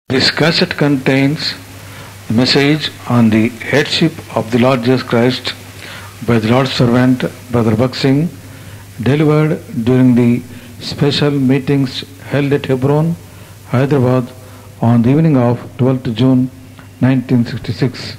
This cassette contains the message on the headship of the Lord Jesus Christ by the Lord's servant Brother Bhakt Singh, delivered during the special meetings held at Hebron, Hyderabad on the evening of 12th June 1966.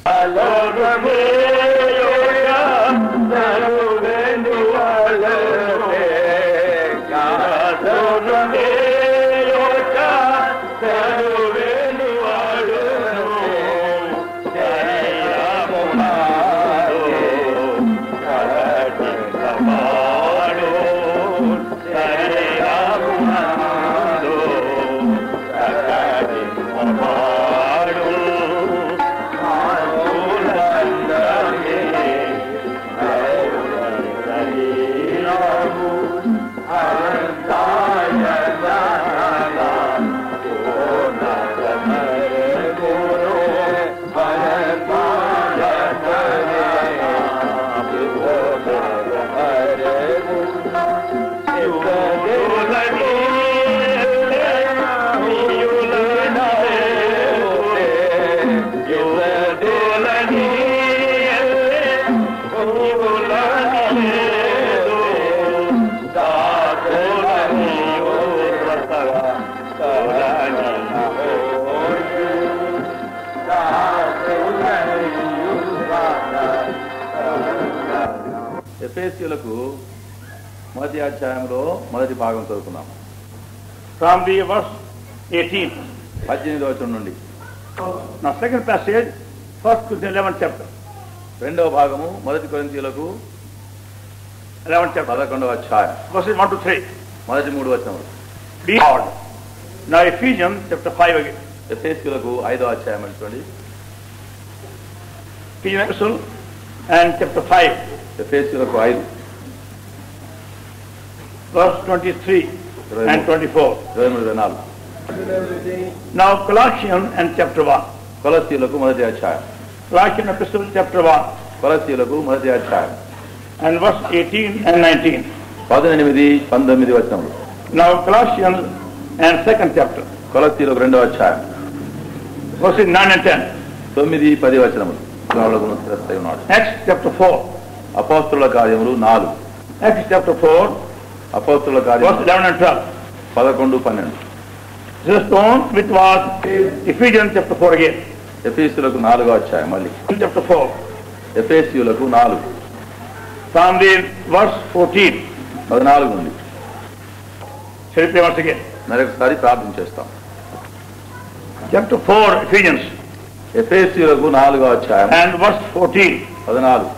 ఎఫేసీలకు మొదటి అధ్యాయంలో మొదటి భాగం చదువుకున్నాం from the verse 18. పద్దెనిమిది వచనం నుండి Now, second passage, first to the 11th chapter. రెండవ భాగము మొదటి కొరింథీయులకు 11th chapter. పదకొండవ అధ్యాయం Verses 1 to 3. మొదటి మూడు వచనములు Be Lord. Now, Ephesians chapter 5 again. ఎఫేసీలకు ఐదో అధ్యాయం అంటండి Ephesians epistle and chapter 5, ఎఫేసీలకు ఐదు verse 23 and 24. ఇరవై మూడు ఇరవై నాలుగు Now, Colossians and chapter 1. కొలసీలకు మొదటి అధ్యాయం Colossians epistle chapter 1 కొలసీలకు మొదటి అధ్యాయం and verse 18 and 19. పద్దెనిమిది పంతొమ్మిది వచనములు Now, Colossians and second chapter, కొలసీలకు రెండవ అధ్యాయం verses 9 and 10. తొమ్మిది పది వచనములు రాళ్ళకు స్థిరస్థై ఉన్నాడు Acts chapter 4. అపోస్తుల కార్యములు నాలుగు Acts chapter 4, అపోస్తుల verse కార్యములు 11 and 12. పదకొండు పన్నెండు This is the one which was Ephesians chapter 4 again. ఎఫీసులకు నాలుగో అధ్యాయం మళ్ళీ Chapter 4. ఎఫేసీయులకు నాలుగు From the verse 14. పద్నాలుగు నుండి Shall we pray once again? మరొకసారి ప్రార్థన చేస్తాం Chapter 4, Ephesians, ఎఫేసీయులకు నాలుగో అధ్యాయం and verse 14. పద్నాలుగు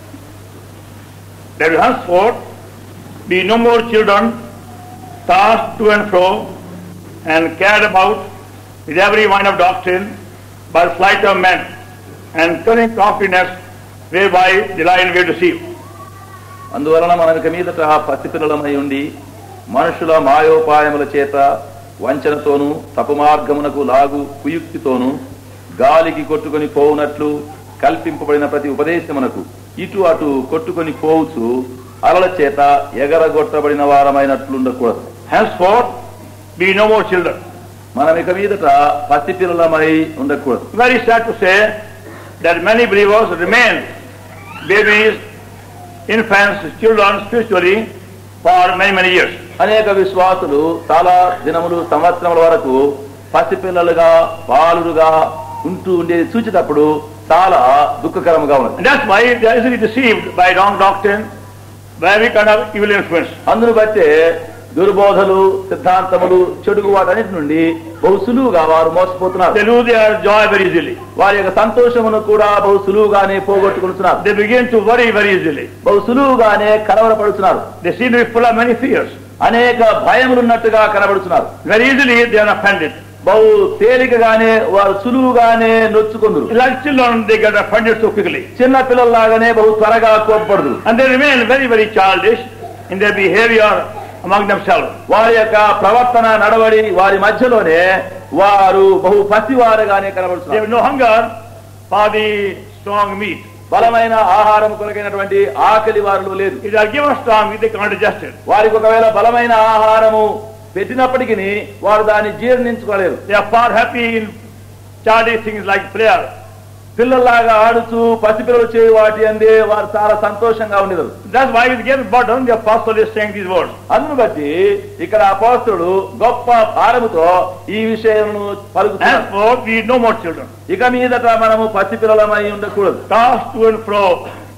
That you henceforth be no more children, tossed to and fro, and carried about with every wind of doctrine by the sleight of men, and cunning craftiness whereby the lion will deceive. అందువలన మనం ఇక మీదట పసిపిల్లలమై ఉండి మనుషుల మాయోపాయముల చేత వంచనతోనూ తపుమార్గమునకు లాగు కుయుక్తితోనూ గాలికి కొట్టుకొని పోవునట్లు కల్పింపబడిన ప్రతి ఉపదేశమునకు ఇటు అటు కొట్టుకొని పోవచ్చు అలల చేత ఎగరగొట్టబడిన వారమైనట్లుండకూడదు Henceforth be no more children. మనం ఇక మీదట పసిపిల్లలమై ఉండకూడదు Very sad to say that many believers remain babies, infants, children spiritually for many, many years. అనేక విశ్వాసులు చాలా దినములు సంవత్సరముల వరకు పసిపిల్లలుగా బాలురుగా ఉంటూ ఉండేది చూచేటప్పుడు చాలా దుఃఖకరముగా ఉన్నది And that's why they are easily deceived by wrong doctrine, by every kind of evil influence. అందును బట్టే దుర్బోధలు సిద్ధాంతములు చెడుగు వాటన్నిటి నుండి బహు సులువుగా వారు మోసపోతున్నారు They lose their joy very easily. వారి యొక్క సంతోషమును కూడా బహు సులువుగానే పోగొట్టుకుంటున్నారు They begin to worry very easily. బహు సులువుగానే కలవరపడుతున్నారు They seem to be full of many fears. అనేక భయములున్నట్టుగా కనబడుతున్నారు Very easily they are offended. బహు తేలికగానే వారు సులువుగానే నొచ్చుకుందరు Like children, they get offended so quickly. చిన్న పిల్లల్లాగానే బహు త్వరగా కోప్పడదు And they remain very, very childish in their behavior among themselves. వారి యొక్క ప్రవర్తన నడవడి వారి మధ్యలోనే వారు బహు పసివారుగానే They కనబడుతున్నారు have no hunger for the strong meat. బలమైన ఆహారం కొరకైనటువంటి ఆకలి వారిలో లేదు If they are given strong meat, they cannot digest it. వారికి ఒకవేళ బలమైన ఆహారము పెట్టినప్పటికీ వారు దాన్ని జీర్ణించుకోలేరు They are far happy in childish things like prayer. పిల్లల్లాగా ఆడుతూ పసిపిల్లలు చేయి వాటి అందే వారు చాలా సంతోషంగా ఉండేది That's why with great burden the apostle is saying these words. అందును బట్టి ఇక్కడ అపోస్తుడు గొప్ప భారముతో ఈ విషయమును పలుకుతున్నాడు Henceforth we no more children. ఇక మీదట మనము పసిపిల్లలమై ఉండకూడదు Tossed to and fro,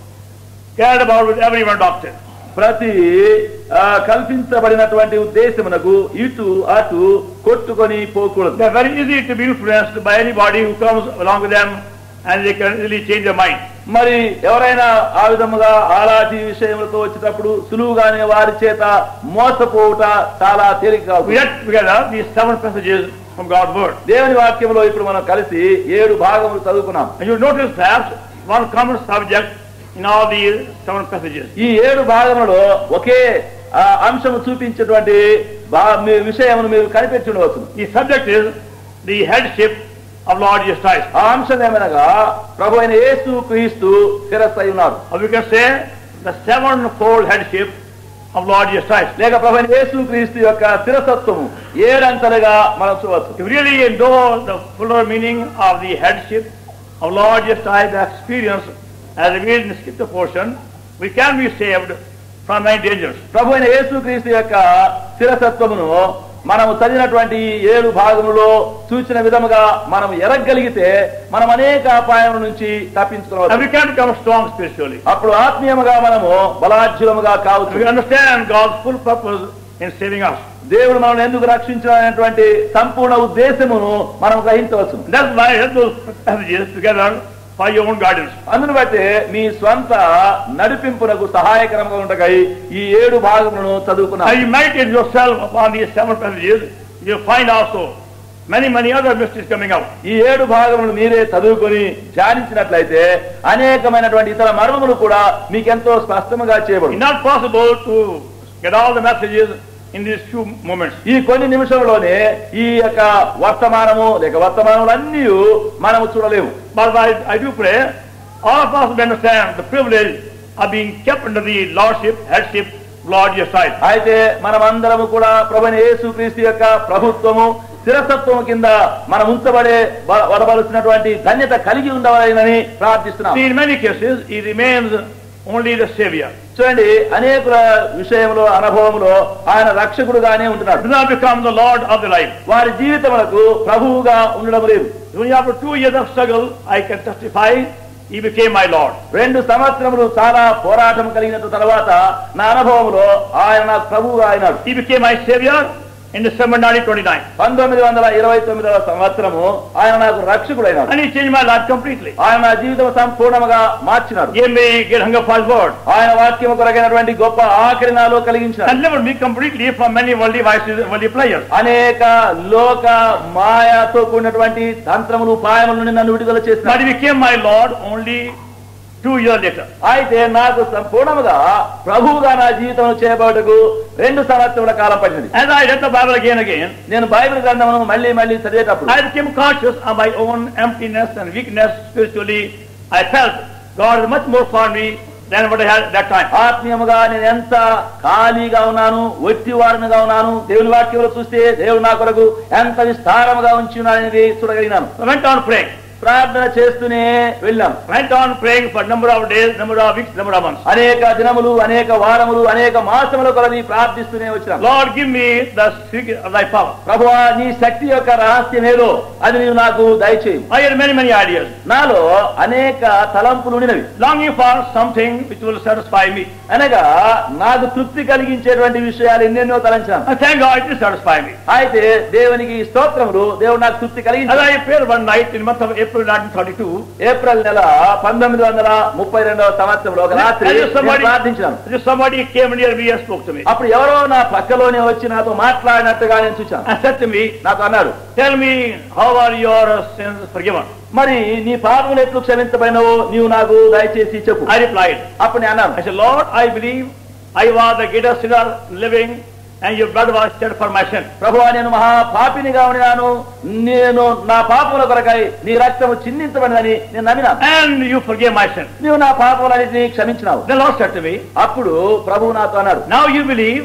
carried about with every one doctrine. ప్రతి ఆ, కల్పించబడినటువంటి ఉద్దేశమునకు ఇటు అటు కొట్టుకొని పోకూడదు They are very easy to be influenced by anybody who comes along with them and they can easily change their mind. మరి ఎవరైనా ఆ విధముగా అలాంటి విషయములతో వచ్చేటప్పుడు సులువుగానే వారి చేత మోసపోవుట చాలా తేలిక We read together these seven passages from God's Word. దేవుని వాక్యంలో ఇప్పుడు మనం కలిసి ఏడు భాగములు చదువుకున్నాం And you notice perhaps one common subject in all these seven passages. ఈ ఏడు భాగములలో ఒకే ఆ, అంశము చూపించేటువంటి భా- మీ విషయమును మీరు కనిపెట్టి ఉండవచ్చు The subject is the headship of Lord Jesus Christ. ఆ అంశం ఏమనగా ప్రభు అయిన యేసు క్రీస్తు శిరస్సు అయి ఉన్నారు Or we can say the sevenfold headship of Lord Jesus Christ. లేక ప్రభు అయిన యేసు క్రీస్తు యొక్క శిరసత్వము ఏడంతలుగా మనం చూడవచ్చు If we really know the fuller meaning of the headship of Lord Jesus Christ, the experience as revealed in the scripture portion, we can be saved from many dangers. ప్రభు అయిన యేసు క్రీస్తు యొక్క శిరసత్వమును మనము చదివినటువంటి ఈ ఏడు భాగములో సూచన విధముగా మనం ఎరగగలిగితే మనం అనేక అపాయముల నుంచి And తప్పించుకోవచ్చు we can become strong spiritually. అప్పుడు ఆత్మీయముగా మనము బలాఢ్యులముగా We కావచ్చు understand God's full purpose in saving us. దేవుడు మనం ఎందుకు రక్షించాలనేటువంటి సంపూర్ణ ఉద్దేశమును మనం గ్రహించవచ్చు That's why I read those passages together for your own guidance. అందును బట్టి మీ స్వంత నడిపింపునకు సహాయకరంగా ఉండగై ఈ ఏడు భాగములను చదువుకున్నాం As you meditate yourself upon these seven passages, you'll find also many, many other mysteries coming out. ఈ ఏడు భాగములు మీరే చదువుకొని ధ్యానించినట్లయితే అనేకమైనటువంటి ఇతర మర్మములు కూడా మీకెంతో స్పష్టముగా It's చేయబడు not possible to get all the messages in these few moments. ఈ కొన్ని నిమిషంలోనే ఈ యొక్క వర్తమానము లేక వర్తమానములన్నీ మనము చూడలేము But I, I do pray, all of us will understand the privilege of being kept under the lordship, headship, of Lord Jesus Christ. అయితే మనమందరము కూడా ప్రభుని యేసుక్రీస్తు యొక్క ప్రభుత్వము స్థిరసత్వము కింద మనం ఉంచబడే బ- వడవలసినటువంటి ధన్యత కలిగి ఉండవాలని ప్రార్థిస్తున్నాం See, in many cases, he remains only the Savior. చూడండి అనేకుల విషయంలో అనుభవంలో ఆయన రక్షకుడుగానే ఉంటున్నాడు Does not become the Lord of the life. వారి జీవితములకు ప్రభువుగా ఉండడం లేదు Only after two years of struggle, I can testify, he became my Lord. రెండు సంవత్సరములు చాలా పోరాటం కలిగిన తర్వాత నా అనుభవంలో ఆయన నాకు ప్రభువుగా అయినాడు He became my Savior in December 1929. పంతొమ్మిది వందల ఇరవై తొమ్మిదవ సంవత్సరము ఆయన నాకు రక్షకుడైనాడు And he changed my life completely. ఆయన నా జీవితం సంపూర్ణముగా మార్చినాడు Gave me great hunger for his word. ఆయన వాక్యము కొరకైనటువంటి గొప్ప ఆఖరి నాలో కలిగించాడు And delivered me completely from many worldly vices, worldly pleasures. అనేక లోక మాయతో కూడినటువంటి తంత్రములు ఉపాయముల నుండి నన్ను విడుదల But చేసిన he became my Lord only two years later. అయితే నాకు సంపూర్ణముగా ప్రభువుగా నా జీవితం చేయబడకు రెండు సంవత్సరముల కాలం పట్టింది As I read the Bible again and again, నేను బైబిల్ గ్రంథమును మళ్ళీ మళ్ళీ చదివేటప్పుడు I became conscious of my own emptiness and weakness spiritually. I felt God is much more for me than what I had at that time. ఆత్మీయముగా నేను ఎంత ఖాళీగా ఉన్నాను ఒట్టి వారనుగా ఉన్నాను దేవుని వాక్యంలో చూస్తే దేవుడు నా కొరకు ఎంత విస్తారముగా ఉంచి ఉన్నాడనేది చూడగలిగినాను I went on praying. ప్రార్థన చేస్తూనే వెళ్ళాం Went on praying for number of days, number of weeks, number of months. అనేక దినములు అనేక వారములు అనేక మాసముల కొలది ప్రార్థిస్తూనే వచ్చినాం Lord, give me the secret of thy power. ప్రభువా నీ శక్తి యొక్క రహస్యం ఏదో అది నీవు నాకు దయచేయి I had many, many ideas, నాలో అనేక తలంపులు ఉండినవి longing for something which will satisfy me. అనగా నాకు తృప్తి కలిగించేటువంటి విషయాలు ఎన్నెన్నో తలంచాను And thank God it did satisfy me. అయితే దేవునికి స్తోత్రములు దేవుడు నాకు తృప్తి As కలిగించాడు I prayed one night in the month of April 1932, April నెల పంతొమ్మిది వందల ముప్పై రెండవ సంవత్సరంలో ఒక రాత్రి as if నేను somebody, ప్రార్థించాను as if somebody came near me and spoke to me అప్పుడు ఎవరో నా పక్కలోనే వచ్చి నాతో మాట్లాడినట్టుగా నేను చూశాను and said to me, నాకు అన్నాడు Tell me, how are your sins forgiven? మరి నీ పాపములు ఎట్లు క్షమించబడినవో నీవు నాకు దయచేసి చెప్పు I replied, అప్పుడు నేను అన్నాను I said, Lord, I believe I was the greatest sinner living and your blood was shed for my sin. ప్రభువా నేను మహా పాపినిగా ఉన్నాను నేను నా పాపముల కొరకై నీ రక్తము చిందించబడినని నేను నమ్మినాను And you forgave my sin. నీవు నా పాపములన్నింటినీ క్షమించినావు The Lord said to me, అప్పుడు ప్రభువు నాతో అన్నాడు Now you believe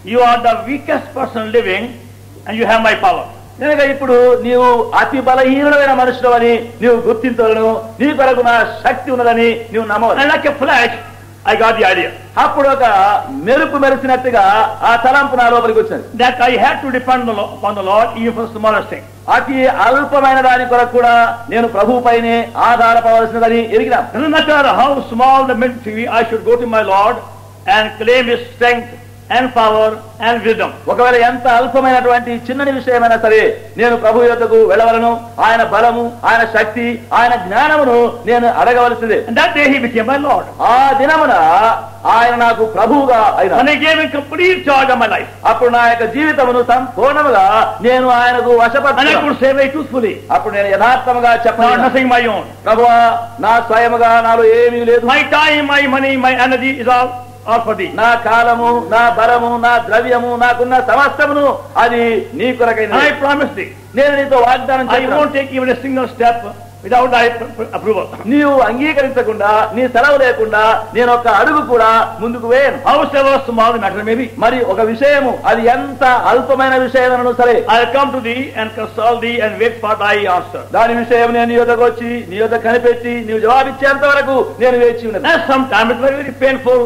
you are the weakest person living and you have my power. కనుక ఇప్పుడు నీవు అతి బలహీనుడమైన మనుషుడు అని నీవు గుర్తించవలను నీ కొరకు నా శక్తి ఉన్నదని నీవు నమ్మవాలి And like a flash, I got the idea అప్పుడు ఒక మెరుపు మెరిసినట్టుగా ఆ తలంపు నా లోపలికి వచ్చింది that I had to depend on the Lo- upon the Lord even for the smallest thing. అతి అల్పమైన దాని కొరకు కూడా నేను ప్రభువుపైనే ఆధారపడవలసినదని ఎరిగినా Doesn't matter how small the ministry, I should go to my Lord and claim His strength and power and wisdom. ఒకవేళ ఎంత అల్పమైనటువంటి చిన్నని విషయమైనా సరే నేను ప్రభు యొద్దకు వెళ్ళవలను ఆయన బలము ఆయన శక్తి ఆయన జ్ఞానమును నేను అడగవలసిందే And that day He became my Lord. ఆ దినమున ఆయన నాకు ప్రభువుగా అయిన And He gave me complete charge of my life. అప్పుడు నా యొక్క జీవితమును సంపూర్ణముగా నేను ఆయనకు And I వశపడ్డాను could say very truthfully, అప్పుడు నేను యథార్థముగా not చెప్పను nothing my own. ప్రభువా నా స్వయముగా నాలో ఏమీ లేదు My time, my money, my energy is all, all for thee. నా కాలము నా బలము నా ద్రవ్యము నాకున్న సమస్తమును అది నీ కొరకైన And I promise thee, నేను నీతో వాగ్దానం I చేస్తున్నాను. won't take even a single step without thy pr- pr- approval. నీవు అంగీకరించకుండా నీ సెలవు లేకుండా నేను ఒక అడుగు కూడా ముందుకు వేయను Howsoever small the matter may be, మరి ఒక విషయము అది ఎంత అల్పమైన విషయమనను సరే I'll come to thee and consult thee and wait for thy answer. దాని విషయం నేను నీ యొద్దకు వచ్చి నీ యొద్ద కనిపెట్టి నీవు జవాబిచ్చేంత వరకు నేను వేచి ఉన్నది And sometimes it's very, very painful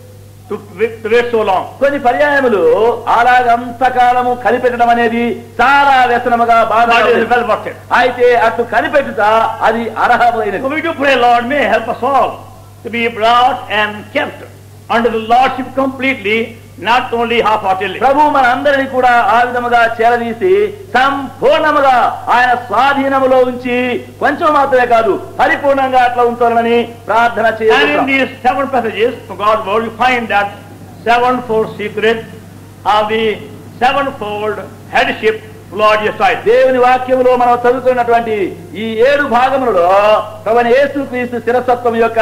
to wait, to wait so long. కొన్ని పర్యాయములు అలాగంతకాలము కనిపెట్టడం అనేది చాలా వ్యసనముగా బాధ But it is well worth it. అయితే అటు కనిపెట్టుట అది అర్హమైనది So we do pray, Lord, may help us all to be brought and kept under the Lordship completely, not only half-heartedly. ప్రభు మన అందరినీ కూడా ఆ విధముగా చేరదీసి సంపూర్ణముగా ఆయన స్వాధీనములో ఉంచి కొంచెం మాత్రమే కాదు పరిపూర్ణంగా అట్లా ఉంచాలని ప్రార్థన And in చేయాలి these seven passages from God's word, you find that sevenfold secret of the sevenfold headship of Lord Jesus Christ. దేవుని వాక్యములో మనం చదువుకున్నటువంటి ఈ ఏడు భాగములలో ప్రభుని యేసు క్రీస్తు శిరసత్వం యొక్క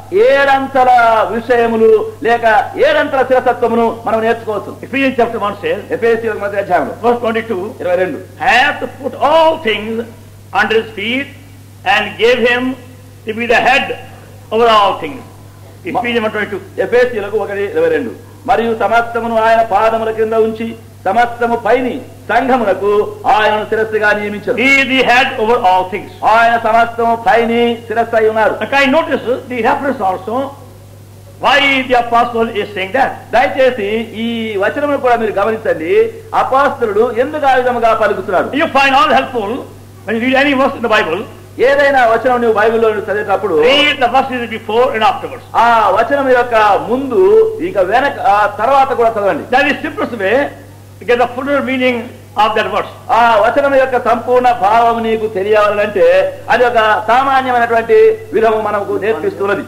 ఏడంతల విషయములు లేక ఏడంతల శిరసత్వమును మనం నేర్చుకోవచ్చు Ephesians chapter 1 says, ఎఫ్ఎస్సి మొదటి అధ్యాయంలో verse 22, ఇరవై రెండు have to put all things under his feet and gave him to be the head over all things. Ephesians 1:22. ఎఫ్ఎస్సీలకు ఒకటి ఇరవై రెండు మరియు సమస్తమును ఆయన పాదముల కింద ఉంచి సమస్తము పైని సంఘమునకు ఆయనను శిరస్సుగా నియమించారు He is the head over all things. ఆయన సమస్తము పైని శిరస్సు అయి ఉన్నారు Now, can I notice the reference also why the apostle is saying that? దయచేసి ఈ వచనమును కూడా మీరు గమనించండి అపాస్తుడు ఎందుకు ఆ విధముగా పలుకుతున్నాడు You find all helpful when you read any verse in the Bible, ఏదైనా వచనం నువ్వు బైబిల్లో నువ్వు చదివేటప్పుడు read the verses before and afterwards. ఆ వచనం యొక్క ముందు ఇక వెనక ఆ తర్వాత కూడా చదవండి That is simplest way to get the fuller meaning of that verse. ఆ వచనం యొక్క సంపూర్ణ భావం నీకు తెలియాలంటే అది ఒక సామాన్యమైనటువంటి విధము మనకు నేర్పిస్తున్నది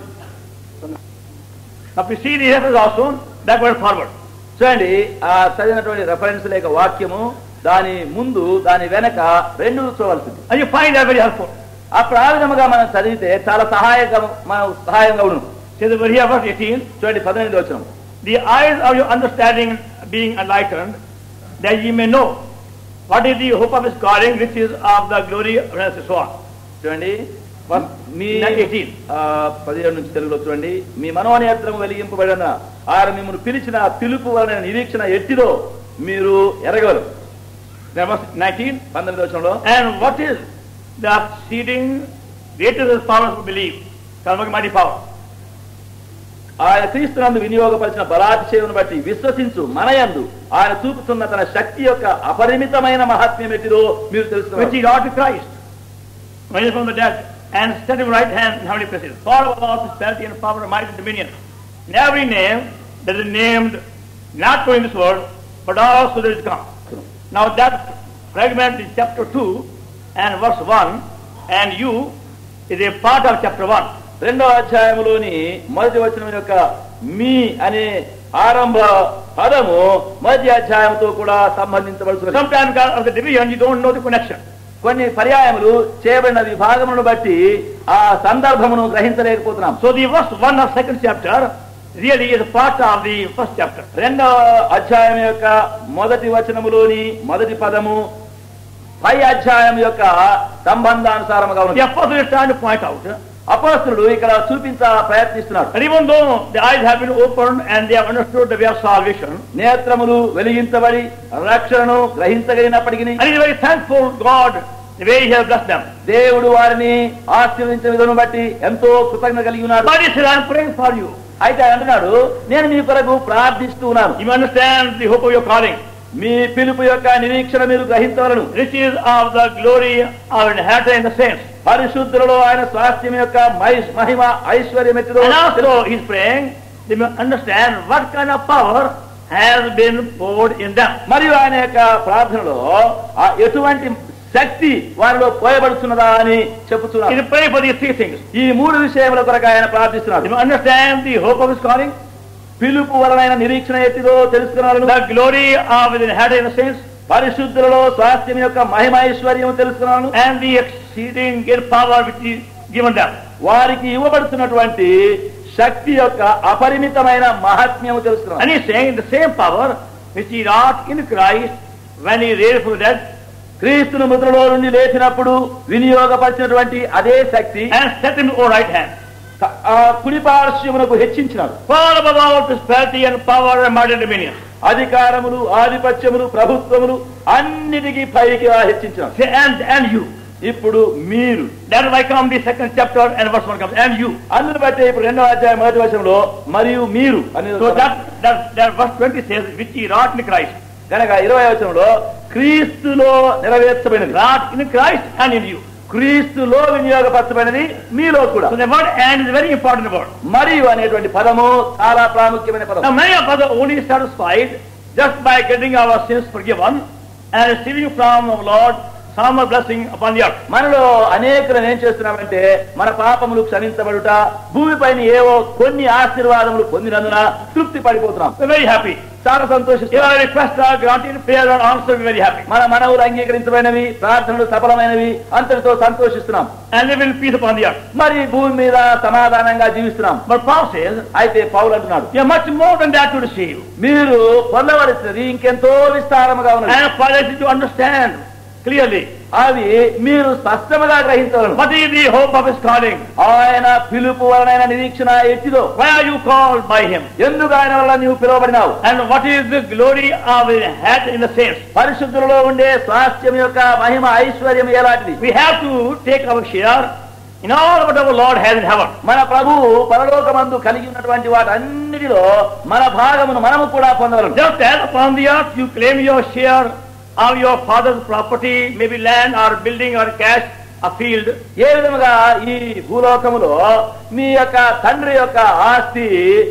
Now, if you see the reference also, backward and forward. చూడండి ఆ చదివినటువంటి రెఫరెన్స్ లేక వాక్యము దాని ముందు దాని వెనక రెండు చూడవలసింది And you find that very helpful. అప్పుడు ఆ విధముగా మనం చదివితే చాలా సహాయక మనం సహాయంగా ఉండు Says over here, verse 18, చూడండి పద్దెనిమిది వచ్చిన the eyes of your understanding being enlightened, that ye may know what is the hope of his calling, which is of the glory of and so on. చూడండి Verse మీ 18. ఆ, పదిహేడు నుంచి తెలుగులో చూడండి మీ మనోనేత్రం వెలిగింపబడిన ఆయన మిమ్మల్ని పిలిచిన పిలుపు వలన నిరీక్షణ ఎట్టిదో మీరు ఎరగలరు Then verse 19, పంతొమ్మిది వచనంలో and what is the exceeding greatest of powers to believe? Kalmaki mighty power. ఆయన క్రీస్తునందు వినియోగపరిచిన బలాతిశయమును బట్టి విశ్వసించు మనయందు ఆయన చూపుతున్న తన శక్తి యొక్క అపరిమితమైన మహాత్మ్యం ఎట్టిదో మీరు Which తెలుసుకున్నారు is God to Christ, when he is from the dead, and set him right hand in heavenly places. Far above all prosperity and power and might and dominion. In every name that is named, not only in this world, but also that is come. Now that fragment is chapter 2 and verse 1, and you is a part of chapter 1. రెండవ అధ్యాయములోని మొదటి వచనం యొక్క మీ అనే ఆరంభ పదము మొదటి అధ్యాయంతో కూడా సంబంధించవలసిన Sometimes because of the division, you don't know the connection. కొన్ని పర్యాయములు చేయబడిన విభాగమును బట్టి ఆ సందర్భమును గ్రహించలేకపోతున్నాం So the verse 1 of second chapter really is a part of the first chapter. రెండవ అధ్యాయం యొక్క మొదటి వచనములోని మొదటి పదము పై అధ్యాయం యొక్క సంబంధానుసారముగా The ఉంది apostle is trying to point out అపోస్తుడు ఇక్కడ చూపించ ప్రయత్నిస్తున్నాడు And even though the eyes have been opened and they have understood the way of salvation, నేత్రములు వెలిగించబడి రక్షణను గ్రహించగలిగినప్పటికీ and he is very thankful God the way he has blessed them. దేవుడు వారిని ఆశీర్వదించిన విధం బట్టి ఎంతో కృతజ్ఞత కలిగి ఉన్నాడు But he said, I am praying for you. అయితే ఆయన అంటున్నాడు నేను మీ కొరకు ప్రార్థిస్తూ ఉన్నాను You understand the hope of your calling. మీ పిలుపు యొక్క నిరీక్షణ మీరు గ్రహించవలను Riches of the glory of inheritance in the saints. పరిశుద్ధులలో ఆయన స్వాస్థ్యం యొక్క మహి- మహిమ ఐశ్వర్యం ఎట్టిదో And also he is praying, they may understand what kind of power has been poured in them. మరియు ఆయన యొక్క ప్రార్థనలో ఆ ఎటువంటి శక్తి వారిలో పోయబడుతున్నదా అని He చెప్పుతున్నారు is praying for these three things. ఈ మూడు విషయముల కొరకు ఆయన They ప్రార్థిస్తున్నాడు may understand the hope of his calling, పిలుపు వలనైన నిరీక్షణ ఎట్టిదో తెలుసుకున్నాను the glory of the inheritance in the saints, పరిశుద్ధులలో స్వాస్థ్యం యొక్క మహిమ ఐశ్వర్యం తెలుసుకున్నాను and the exceeding great power which is given them. వారికి ఇవ్వబడుతున్నటువంటి శక్తి యొక్క అపరిమితమైన మహాత్మ్యము తెలుసుకున్నాను And he is saying the same power which he wrought in Christ when he raised from the dead క్రీస్తును మృతులలో నుండి లేచినప్పుడు వినియోగపరిచినటువంటి అదే శక్తి and set him to our right hand. ఆ కుడి పార్శ్వమునకు హెచ్చించినాడు Far above all prosperity and power and might and dominion. అధికారములు ఆధిపత్యములు ప్రభుత్వములు అన్నిటికీ పైకి హెచ్చించినాడు Say, and, and you. ఇప్పుడు మీరు That is why come the second chapter and verse 1 comes. And you. అందును బట్టి ఇప్పుడు రెండవ అధ్యాయం మొదటి వర్షంలో మరియు మీరు అని So that, that, that verse 20 says, which he wrought in Christ. కనుక ఇరవై వచనంలో క్రీస్తులో నెరవేర్చబడినది Wrought in Christ and in you. క్రీస్తులో వినియోగపరచబడినది మీలో కూడా So the word and is a very important word. మరియు అనేటువంటి పదము చాలా ప్రాముఖ్యమైన Now పదం many of us are only satisfied just by getting our sins forgiven and receiving from our Lord some blessing upon the earth. మనలో అనేకులు ఏం చేస్తున్నామంటే మన పాపములు క్షమించబడుట భూమిపైన ఏవో కొన్ని ఆశీర్వాదములు పొందినందున తృప్తి పడిపోతున్నాం We're very happy. చాలా If సంతోషిస్తున్నాం our requests are granted, prayers are answered, we're very happy. మన మనవులు అంగీకరించబడినవి ప్రార్థనలు సఫలమైనవి అంతటితో సంతోషిస్తున్నాం And live in peace upon the earth. మరి భూమి మీద సమాధానంగా జీవిస్తున్నాం But Paul says, అయితే పౌలు అంటున్నాడు you have much more than that to receive. మీరు పొందవలసినది ఇంకెంతో విస్తారముగా ఉన్నది And for us to understand clearly అవి మీరు స్పష్టముగా గ్రహించగలరు what is the hope of his calling. ఆయన పిలుపు వలనైన నిరీక్షణ ఎట్టిదో Why are you called by him? ఎందుకు ఆయన వల్ల నీవు పిలువబడినావు And what is the glory of his head in the saints? పరిశుద్ధులలో ఉండే స్వాస్థ్యం యొక్క మహిమ ఐశ్వర్యం ఎలాంటిది We have to take our share in all what our Lord has in heaven. మన ప్రభువు పరలోకమందు కలిగి ఉన్నటువంటి వాటన్నిటిలో మన భాగమును మనము కూడా పొందగలం Just as upon the earth you claim your share of your father's property, maybe land or building or cash, a field, ఏ విధముగా ఈ భూలోకములో మీ యొక్క తండ్రి యొక్క ఆస్తి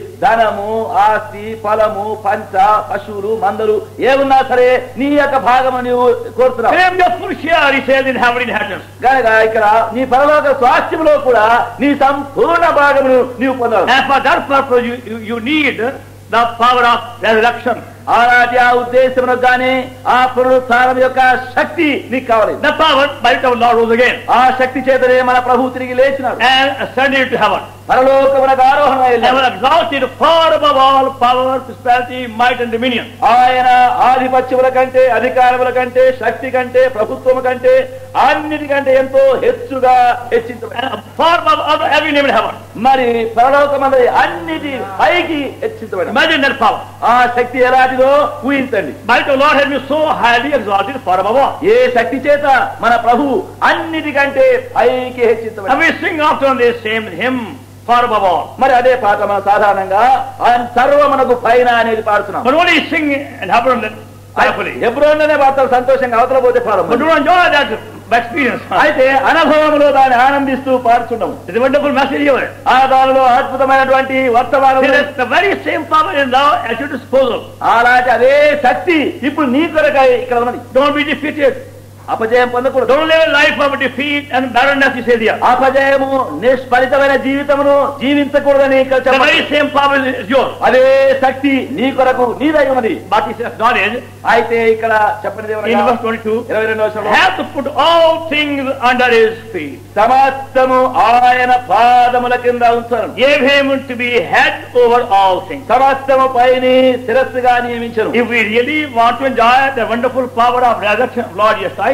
ధనము ఆస్తి ఫలము పంచ పశువులు మందలు ఏమున్నా సరే నీ యొక్క భాగము నీవు కోరుతున్నావు claim your full share, he says, in heaven inheritance. కనుక ఇక్కడ నీ పరలోక స్వాస్థ్యములో కూడా నీ సంపూర్ణ భాగమును నీవు పొందాలి And for that purpose you, you, you need the power of resurrection. ఆనాటి ఆ ఉద్దేశమును కానీ ఆ పునరుత్థానం యొక్క శక్తి నీకు కావాలి The power by which our Lord rose again ఆ శక్తి చేతనే మన ప్రభు తిరిగి లేచినాడు and ascended to heaven. పరలోకమునకు ఆరోహణ And was exalted far above all power, prosperity, might and dominion. ఆయన ఆధిపత్యముల కంటే అధికారముల కంటే శక్తి కంటే ప్రభుత్వము కంటే అన్నిటికంటే ఎంతో హెచ్చుగా హెచ్చించబడి And far above other, every name in heaven. మరి పరలోకమంది అన్నిటి పైకి హెచ్చించబడి Imagine that power. ఆ శక్తి ఎలాంటిదో ఊహించండి By the Lord has been so highly exalted far above all. ఏ శక్తి చేత మన ప్రభు అన్నిటికంటే పైకి హెచ్చించబడి And we sing often this same hymn, far above all. మరి అదే పాట మనం సాధారణంగా ఆయన సర్వమునకు పైన అనేది పాడుతున్నాం But only sing and happen that prayerfully. ఎప్పుడోనే పాడతారు సంతోషంగా అవతల పోతే But పాడము do not enjoy that experience. అయితే అనుభవంలో దాన్ని ఆనందిస్తూ పాడుతున్నాం It's a wonderful message here. ఆ దానిలో అద్భుతమైనటువంటి వర్తమానం It is the very same power is now at your disposal. అలాంటి అదే శక్తి ఇప్పుడు నీ కొరకై ఇక్కడ ఉన్నది Don't be defeated. అపజయం పొందకూడదు Don't live a life of defeat and barrenness, he says here. అపజయము నిష్ఫలితమైన జీవితమును జీవించకూడదని ఇక్కడ The very చెప్పండి same power is yours. అదే శక్తి నీ కొరకు నీదై ఉన్నది But he says, acknowledge అయితే ఇక్కడ చెప్పండి in verse 22, ఇరవై రెండు వర్షంలో have to put all things under his feet. సమస్తము ఆయన పాదముల కింద ఉంచను Gave him to be head over all things. సమస్తము పైని శిరస్సుగా నియమించను If we really want to enjoy the wonderful power of resurrection of Lord Jesus Christ,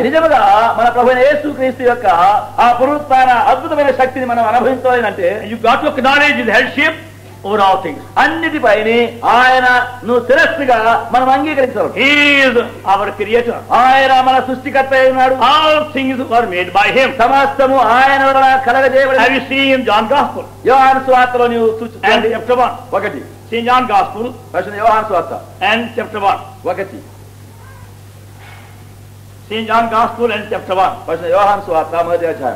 నిజముగా మన ప్రభు యేసు క్రీస్తు యొక్క ఆ పునరుత్న అద్భుతమైన శక్తిని మనం అనుభవించాలి అంటే You got to acknowledge his headship over all things. అన్నిటిపైన ఆయన నువ్వు శిరస్సుగా మనం అంగీకరించాలి He is our creator. ఆయన మన సృష్టికర్త అయి ఉన్నాడు All things were made by him. సమస్తము ఆయన వలన Have కలగజేయబడి you seen in John Gospel? యోహాను స్వార్తలో నీవు And సూచించండి chapter 1. ఒకటి See in John Gospel ప్రశ్న యోహాను స్వార్త and chapter 1. ఒకటి See in John Gospel and chapter 1. ప్రశ్న యోహాను స్వార్త మొదటి అధ్యాయం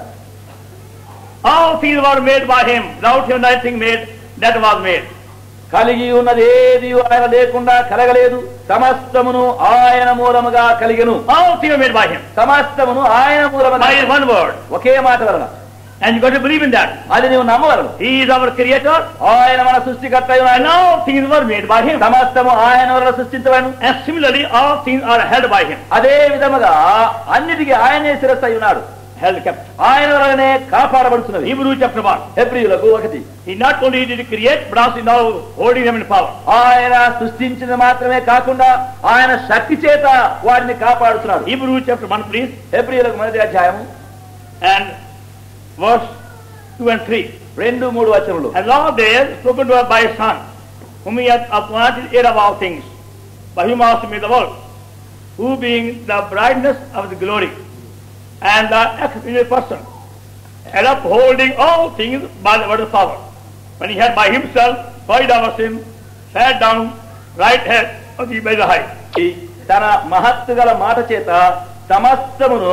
All things were made by him. Without him nothing made that was made. కలిగి ఉన్నది ఏది ఆయన లేకుండా కలగలేదు సమస్తమును ఆయన మూలముగా కలిగెను All things were made by him. సమస్తమును ఆయన మూలముగా By one word. ఒకే మాట వలన And you got to believe in that. అది నీవు నమ్మవలను He is our creator. ఆయన మన సృష్టికర్త అయిన ఆయన And all things were made by him. సమస్తము ఆయన వలన సృష్టించబడను And similarly, all things are held by him. అదే విధముగా అన్నిటికీ ఆయనే శిరస్సు అయి ఉన్నాడు Held kept. ఆయన వలనే కాపాడబడుతున్నది Hebrews chapter 1. హెబ్రియులకు ఒకటి He not only did create, but also now holding them in power. ఆయన సృష్టించింది మాత్రమే కాకుండా ఆయన శక్తి చేత వారిని కాపాడుతున్నాడు Hebrews chapter 1, please. హెబ్రియులకు మొదటి అధ్యాయము And verse 2 and 3. రెండు మూడు వచనములు And Lord there spoken to us by his Son, whom he hath appointed heir of all things, by whom also made the world, who being the brightness of the glory, and the excellency person, and upholding all things by the word of power, when he had by himself purged our sin, sat down right hand of the by the high. ఈ తన మహత్తు గల మాట చేత సమస్తమును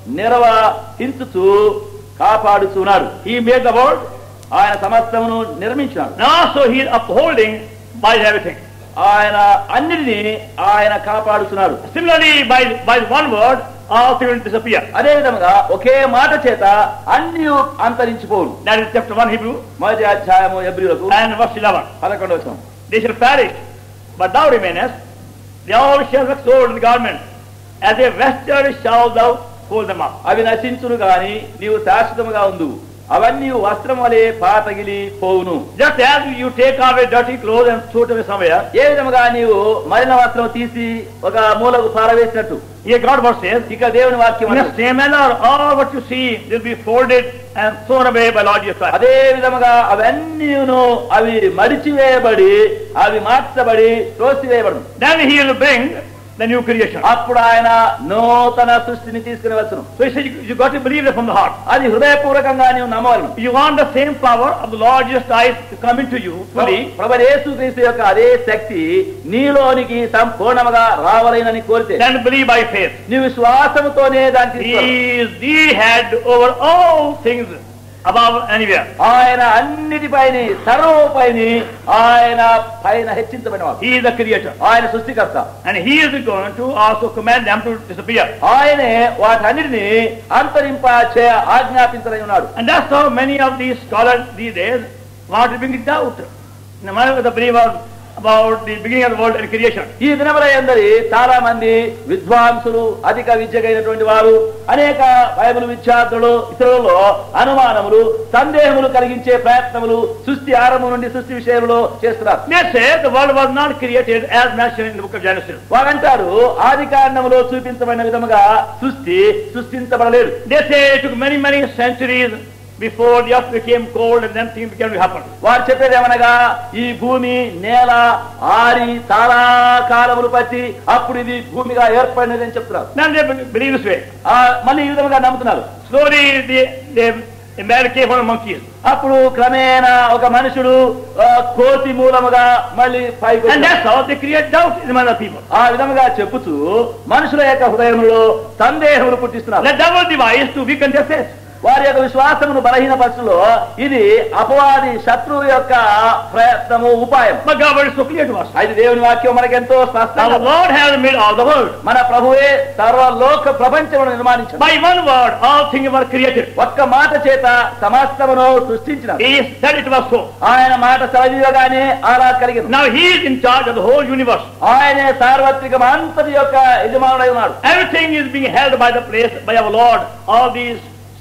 నిర్వహించుచు కాపాడుచున్నాడు He made the world, ఆయన సమస్తమును నిర్మించినాడు and also he is upholding by everything. ఆయన అన్నిటినీ ఆయన కాపాడుతున్నాడు Similarly, by, by one word, all things will disappear. అదే విధముగా ఒకే మాట చేత అన్ని అంతరించిపోవు That is chapter 1 Hebrew మొదటి అధ్యాయము ఎబ్రిలకు and verse 11. పదకొండవ వచనం They shall perish, but thou remainest. They all shall wax old in the garment. As a vesture shall thou hold them up. అవి నశించును గాని నీవు శాశ్వతముగా ఉండు అవన్నీ వస్త్రం వలె పాతగిలి పోవును Just as you take away dirty clothes and throw it away somewhere, ఏ విధముగా నీవు మలిన వస్త్రం తీసి ఒక మూలకు పారవేసినట్టు here God word says, ఇక దేవుని వాక్యం in the అన్నది. same manner, all what you see will be folded and thrown away by Lord Jesus Christ. అదే విధముగా అవన్నీను అవి మడిచివేయబడి అవి మార్చబడి త్రోసివేయబడు Then he will bring the new creation. అప్పుడు ఆయన నూతన సృష్టిని తీసుకుని వచ్చును So he says, you, you got to believe it from the heart. అది హృదయపూర్వకంగా నీవు నమ్మవలను You want the same power of the Lord Jesus Christ to come into you fully. ప్రభు యేసుక్రీస్తు యొక్క అదే శక్తి నీలోనికి సంపూర్ణముగా రావాలని కోరితే Then believe by faith. నీ విశ్వాసముతోనే దాన్ని తీసుకోవాలి. He is the head over all things above anywhere. ఆయన అన్నిటిపైన సర్వపైని ఆయన పైన హెచ్చించబడినవాడు He is the creator. ఆయన సృష్టికర్త And he is going to also command them to disappear. ఆయనే వాటన్నిటిని అంతరింప చే ఆజ్ఞాపించడై ఉన్నాడు And that's how many of these scholars these days want to bring doubt in the mind of the believers about the beginning of the world and creation. ఈ దినముల ఎందరి చాలా మంది విద్వాంసులు అధిక విద్యకైనటువంటి వారు అనేక బైబిల్ విద్యార్థులు ఇతరులలో అనుమానములు సందేహములు కలిగించే ప్రయత్నములు సృష్టి ఆరంభం నుండి సృష్టి విషయంలో చేస్తున్నారు They say the world was not created as mentioned in the book of Genesis. వారంటారు ఆది కాండములో చూపించబడిన విధముగా సృష్టి సృష్టించబడలేదు They say it took many, many centuries before the earth became cold and then things began to happen. వారు చెప్పేది ఏమనగా ఈ భూమి నేల ఆరి చాలా కాలములు పట్టి అప్పుడు ఇది భూమిగా ఏర్పడినది అని చెప్తున్నారు Then they be- believe this way. ఆ, మళ్ళీ ఈ విధముగా నమ్ముతున్నారు Slowly they, they, a man came from monkeys. అప్పుడు క్రమేణా ఒక మనుషుడు ఆ, కోతి మూలముగా మళ్ళీ పైకి And వచ్చాడు. that's how they create doubt in the mind of people. ఆ విధముగా చెప్పుతూ మనుషుల యొక్క హృదయములో సందేహములు పుట్టిస్తున్నారు The devil device to weaken their faith. వారి యొక్క విశ్వాసమును బలహీనపరచులో ఇది అపవాది శత్రువు యొక్క ప్రయత్నము ఉపాయం But God word is so clear to us. అయితే దేవుని వాక్యం మనకెంతో Now the స్పష్టంగా Lord has made all the world. మన ప్రభువే సర్వలోక ప్రపంచమును నిర్మాణించాడు By one word, all things were created. ఒక్క మాట చేత సమస్తమును సృష్టించిన He said it was so. ఆయన మాట చదివగానే అలా కలిగింది Now he is in charge of the whole universe. ఆయనే సార్వత్రికం అంతటి యొక్క యజమానుడై ఉన్నాడు Everything is being held by the place by our Lord. All these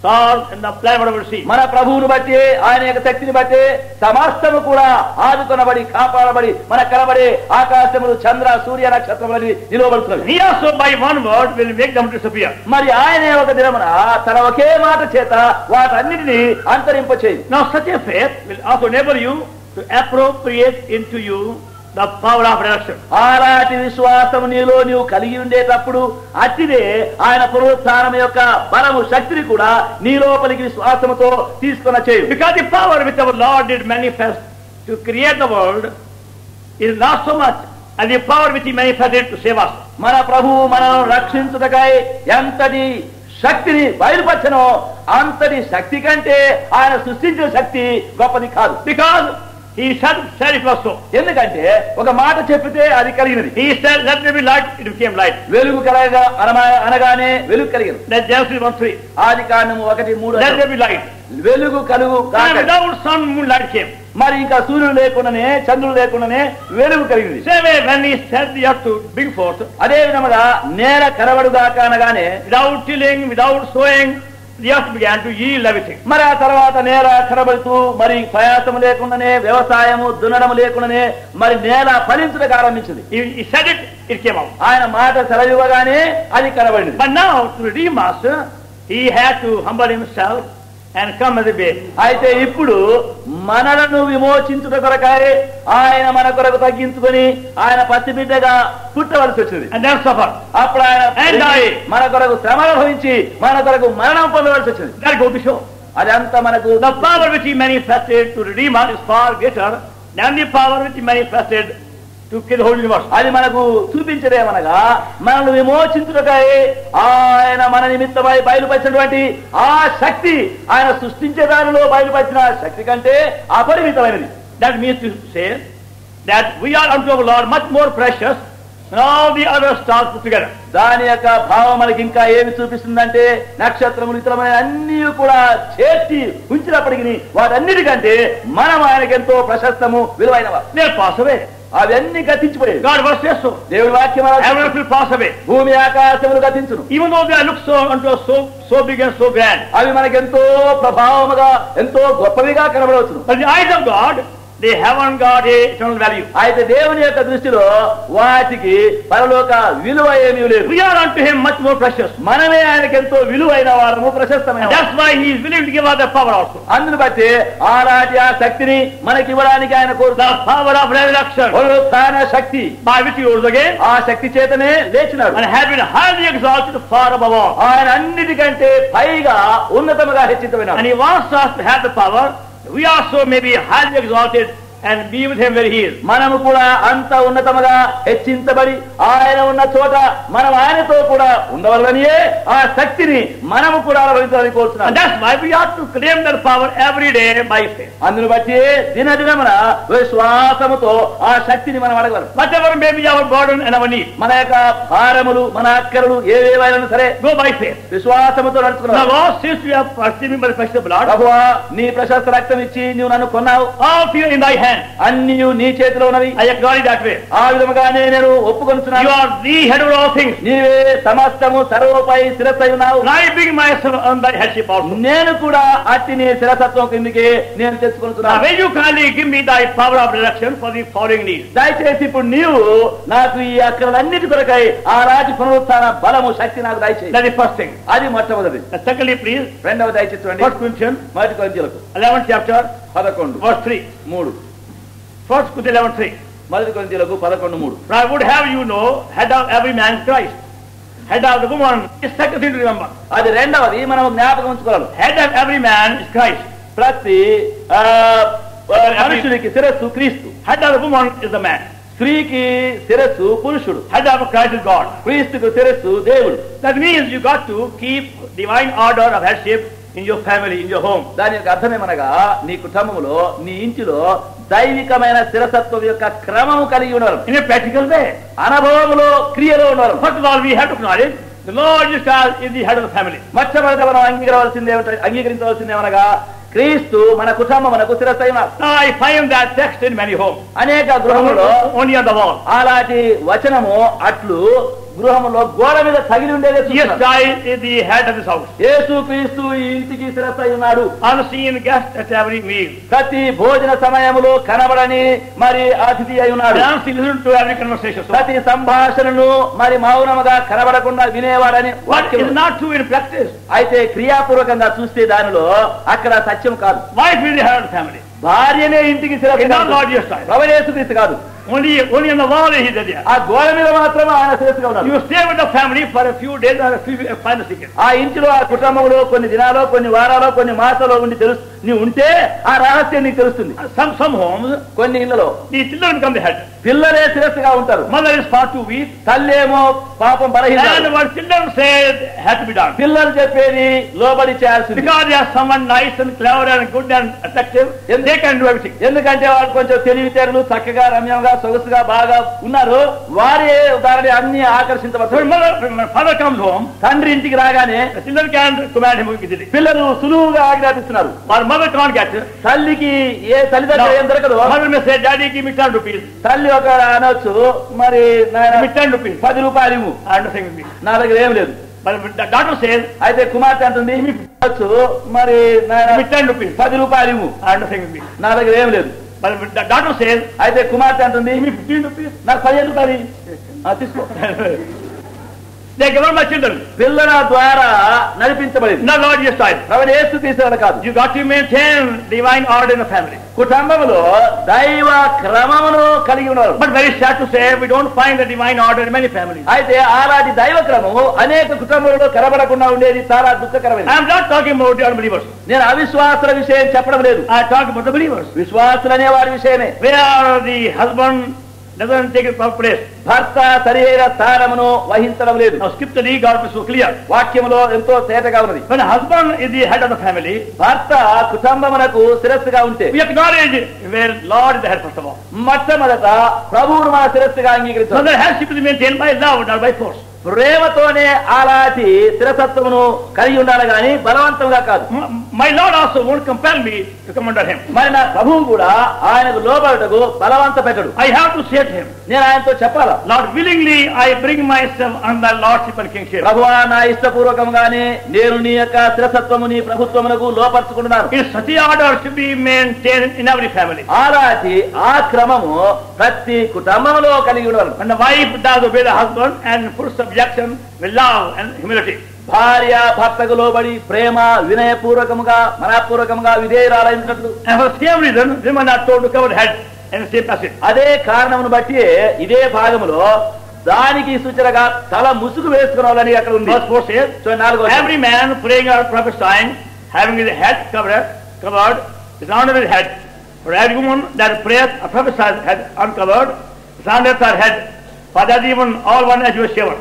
stars and the planet of the sea. మన ప్రభువును బట్టి ఆయన యొక్క శక్తిని బట్టి సమస్తము కూడా ఆదుకొనబడి కాపాడబడి మన కలబడి ఆకాశములు చంద్ర సూర్య నక్షత్రములని నిలవబడుతున్నవి He also by one word will make them disappear. మరి ఆయనే ఒక దినమున తన ఒకే మాట చేత వాటన్నిటిని అంతరింపచేయి Now such a faith will also enable you to appropriate into you the power of resurrection. అలాంటి విశ్వాసం నీలో నీవు కలిగి ఉండేటప్పుడు అట్టిదే ఆయన పునరుత్థానం యొక్క బలము శక్తిని కూడా నీ లోపలికి విశ్వాసముతో తీసుకున్న చేయు Because the power which our Lord did manifest to create the world is not so much as the power which he manifested to save us. మన ప్రభువు మనల్ని రక్షించుటకై ఎంతటి శక్తిని బయలుపరచనో అంతటి శక్తి కంటే ఆయన సృష్టించిన శక్తి గొప్పది కాదు Because he said, said it was so. ఎందుకంటే ఒక మాట చెప్పితే అది కలిగినది He said, let there be light, it became light. వెలుగు కలగగా అనమా- అనగానే వెలుగు కలిగినది That's Genesis 1 3. ఆది కాండము ఒకటి మూడు Let there be light. వెలుగు కలుగు And కాక without sun, moon, light came. మరి ఇంకా సూర్యుడు లేకుండానే చంద్రుడు లేకుండానే వెలుగు కలిగింది Same way, when he set the earth to bring forth, అదే విధముగా నేల కరవడుగాక అనగానే without tilling, without sowing, the earth began to yield everything. మరి ఆ తర్వాత నేల కరబడుతూ మరి ప్రయాసము లేకుండానే వ్యవసాయము దున్నడము లేకుండానే మరి నేల ఫలించడానికి ఆరంభించింది He, he said it, it came out. ఆయన మాట సెలవివ్వగానే అది కనబడింది But now, to redeem us, he had to humble himself and come as a baby. అయితే ఇప్పుడు మనలను విమోచించుట కొరకాయ ఆయన మన కొరకు తగ్గించుకొని ఆయన పసిబిడ్డగా పుట్టవలసి వచ్చింది And then suffer. అప్పుడు ఆయన And die. మన కొరకు శ్రమ అనుభవించి మన కొరకు మరణం పొందవలసి వచ్చింది That goes to show. అదంతా మనకు The power which he manifested to redeem us is far greater than the power which he manifested to kill the whole universe. అది మనకు చూపించదేమనగా మనల్ని విమోచించుటకై ఆయన మన నిమిత్తమై బయలుపరిచినటువంటి ఆ శక్తి ఆయన సృష్టించే దానిలో బయలుపరిచిన శక్తి కంటే అపరిమితమైనది That means to say that we are unto our Lord much more precious than all the other stars put together. దాని యొక్క భావం మనకి ఇంకా ఏమి చూపిస్తుందంటే నక్షత్రములు ఇతరమైన అన్ని కూడా చేర్చి ఉంచినప్పటికీ వాటన్నిటికంటే మనం ఆయనకి ఎంతో ప్రశస్తము విలువైనవా They will pass away. అవన్నీ గతించిపోయాయి God was says so. దేవుడి వాక్యం అలా Heaven చెప్తుంది. will pass away. భూమి ఆకాశములు గతించును Even though they look so unto us so so big and so grand. అవి మనకి ఎంతో ప్రభావముగా ఎంతో గొప్పవిగా కనబడవచ్చును But in the eyes of God, they haven't got a eternal value. అయితే దేవుని యొక్క దృష్టిలో వాటికి పరలోక విలువ ఏమీ లేదు We are unto him much more precious. మనమే ఆయనకి ఎంతో విలువైన వారము ప్రశస్తమైన And వారము. that's why he is willing to give us the power also. అందును బట్టి ఆనాటి ఆ శక్తిని మనకి ఇవ్వడానికి ఆయన The కోరుతారు power of resurrection పునరుత్థాన శక్తి by which he rose again ఆ శక్తి చేతనే లేచినాడు and has been highly exalted far above all. ఆయన అన్నిటికంటే పైగా ఉన్నతముగా హెచ్చించబడినాడు And he wants us to have the power. We also may be highly exalted and be with him where he is. మనము కూడా అంత ఉన్నతముగా హెచ్చించబడి ఆయన ఉన్న చోట మనం ఆయనతో కూడా ఉండవలనియే ఆ శక్తిని మనము కూడా అనుభవించాలని And కోరుతున్నాం that's why we ought to claim that power every day by faith. అందును బట్టి దినదినమున విశ్వాసముతో ఆ శక్తిని మనం అడగలం Whatever may be our burden and our need, మన యొక్క భారములు మన అక్కరలు ఏవేవైనా సరే go by faith. విశ్వాసముతో Now నడుచుకున్నాం Lord, since we have purchased by the precious blood, ప్రభువా నీ ప్రశస్త రక్తం ఇచ్చి నువ్వు నన్ను కొన్నావు all fear in thy hand. అన్ని నీ చేతిలో ఉన్నవి I acknowledge that way. ఆ విధముగానే నేను You ఒప్పుకొనుచున్నాను are the head of all things. నీవే సమస్తము సర్వపై శిరస్సు అయి ఉన్నావు And I bring myself on thy headship also. నేను కూడా అట్టి నీ శిరసత్వం కిందికి నేను Now తెచ్చుకుంటున్నాను will you kindly give me thy power of resurrection for the following needs? దయచేసి ఇప్పుడు నీవు నాకు ఈ అక్కలన్నిటి కొరకై ఆ రాజు పునరుత్థాన బలము శక్తి నాకు దయచేసి That is the first thing. అది మొట్టమొదటి And secondly, please, రెండవ దయచేసి చూడండి First Corinthians మొదటి కొంచెలకు 11th chapter, పదకొండు verse 3. మూడు First Corinthians 11, 3. మొదటి కొంచెలకు పదకొండు మూడు For I would have you know, head of every man is Christ. Head of the woman is second thing to remember. అది రెండవది మనం జ్ఞాపకం ఉంచుకోవాలి Head of every man is Christ. ప్రతి ఆ, ఆ, మనుషునికి శిరస్సు క్రీస్తు Head of the woman is the man. స్త్రీకి శిరస్సు పురుషుడు Head of Christ is God. క్రీస్తుకు శిరస్సు దేవుడు That means you got to keep divine order of headship in your family, in your home. దాని యొక్క అర్థమేమనగా నీ కుటుంబంలో నీ ఇంటిలో దైవికమైన శిరసత్వం యొక్క క్రమము కలిగి ఉండడం In a practical way. అనుభవములో క్రియలో ఉండడం First of all, we have to acknowledge the Lord Jesus Christ is the head of the family. మొట్టమొదట మనం అంగీకరించవలసింది ఏమిట అంగీకరించవలసింది ఏమనగా క్రీస్తు మన కుటుంబమునకు శిరస్సు అయిన Now I find that text in many homes. అనేక గృహములో Only on the wall. అలాంటి వచనము అట్లు గృహంలో గోడ మీద తగిలి ఉండేదే Jesus చూస్తున్నారు. Christ is the head of this house. యేసు క్రీస్తు ఈ ఇంటికి శిరస్సు అయి ఉన్నాడు Unseen guest at every meal. ప్రతి భోజన సమయములో కనబడని మరి అతిథి అయి ఉన్నాడు And unseen listen to every conversation. So, ప్రతి సంభాషణను మరి మౌనముగా కనబడకుండా వినేవాడని what వాక్యము. is not true in practice? అయితే క్రియాపూర్వకంగా చూస్తే దానిలో అక్కడ సత్యం కాదు Wife is the head of the family. భార్యనే ఇంటికి శిరస్సు It's not కాదు. Lord Jesus Christ. ప్రభుయేసు క్రీస్తు కాదు Only, only on the wall is he there. ఆ గోడ మీద మాత్రం ఆయన శిరస్సుగా ఉన్నాడు You stay with the family for a few days or a few final seconds. ఆ ఇంటిలో ఆ కుటుంబంలో కొన్ని దినాలో కొన్ని వారాలో కొన్ని మాసాలో ఉండి తెలుసు నీవు ఉంటే ఆ రహస్యం నీకు తెలుస్తుంది Some, some homes, కొన్ని ఇళ్లలో the children become the head. పిల్లలే శిరస్సుగా ఉంటారు Mother is far too weak. తల్లేమో పాపం బలహీన And what children say had to be done. పిల్లలు చెప్పేది లోబడి చేయాల్సింది Because they are someone nice and clever and good and attractive, they can do everything. ఎందుకంటే వాళ్ళు కొంచెం తెలివితేటలు చక్కగా రమ్యంగా సొగసుగా బాగా ఉన్నారు వారే దానిని అన్ని So when ఆకర్షించబడతారు mother, when my father comes home, తండ్రి ఇంటికి రాగానే the children can command him easily. పిల్లలు సులువుగా ఆజ్ఞాపిస్తున్నారు But mother can't get it. తల్లికి ఏ తల్లిదండ్రులు ఏం దొరకదు Now, mother may say, Daddy, give me 10 rupees. తల్లి ఒక అనొచ్చు మరి నాయన Give me 10 rupees. పది రూపాయలు ఇవ్వు I nothing with me. నా దగ్గర ఏం లేదు But the daughter says, అయితే కుమార్తె అంటుంది అనొచ్చు మరి నాయన give me 10 rupees. పది రూపాయలు ఇవ్వు I nothing with me. నా దగ్గర ఏం లేదు But the daughter says, అయితే కుమార్తె అంటుంది give me 15 rupees. నాకు పదిహేను రూపాయలు ఇవ్వు. ఆ, తీసుకో They govern my children. పిల్లల ద్వారా నడిపించబడింది Not Lord Jesus Christ. కాబట్టి ఏసు తీసేవాడు కాదు You got to maintain divine order in the family. కుటుంబంలో దైవ క్రమమును కలిగి ఉన్నారు But very sad to say, we don't find the divine order in many families. అయితే అలాంటి దైవ క్రమము అనేక కుటుంబాలలో కనబడకుండా ఉండేది చాలా దుఃఖకరమైనది I'm not talking about the unbelievers. నేను అవిశ్వాసుల విషయం చెప్పడం లేదు I talk about the believers. విశ్వాసులు అనే వారి విషయమే Where the husband doesn't take his proper place. భర్త శరీర స్థానమును వహించడం లేదు Now scripturally, God is so clear. వాక్యములో ఎంతో తేటగా ఉన్నది When a husband is the head of the family, భర్త కుటుంబమునకు శిరస్సుగా ఉంటే we acknowledge where Lord is the head first of all. మొట్టమొదట ప్రభువును మన శిరస్సుగా So అంగీకరించాలి the headship is maintained by love, not by force. ప్రేమతోనే అలాంటి శిరసత్వమును కలిగి ఉండాలి గాని బలవంతంగా కాదు M- My Lord also won't compel me to come under him. మరి నా ప్రభువు కూడా ఆయనకు లోబడుటకు బలవంత పెట్టడు I have to say to him, నేను ఆయనతో చెప్పాలా Lord, willingly I bring myself under Lordship and Kingship. ప్రభువా నా ఇష్టపూర్వకంగానే నేను నీ యొక్క శిరసత్వము నీ ప్రభుత్వమునకు లోపరుచుకుంటున్నాను In such a order to be maintained in every family. అలాంటి ఆ క్రమము ప్రతి కుటుంబంలో కలిగి ఉండాలి When the wife does obey the husband and full subjection with love and humility. భార్య భర్తకు లోబడి ప్రేమ వినయపూర్వకముగా మనపూర్వకముగా విధేయురాలైనట్లు And for the same reason, women are told to cover the head in the same passage. అదే కారణమును బట్టి ఇదే భాగములో దానికి సూచనగా తల ముసుగు వేసుకున్నాలని అక్కడ ఉంది Verse 4 says, సో నాలుగో Every man praying or prophesying, having his head covered, covered, is under his head. For every woman that prayeth or prophesies head uncovered, is under her head. For that even all one as you shaver.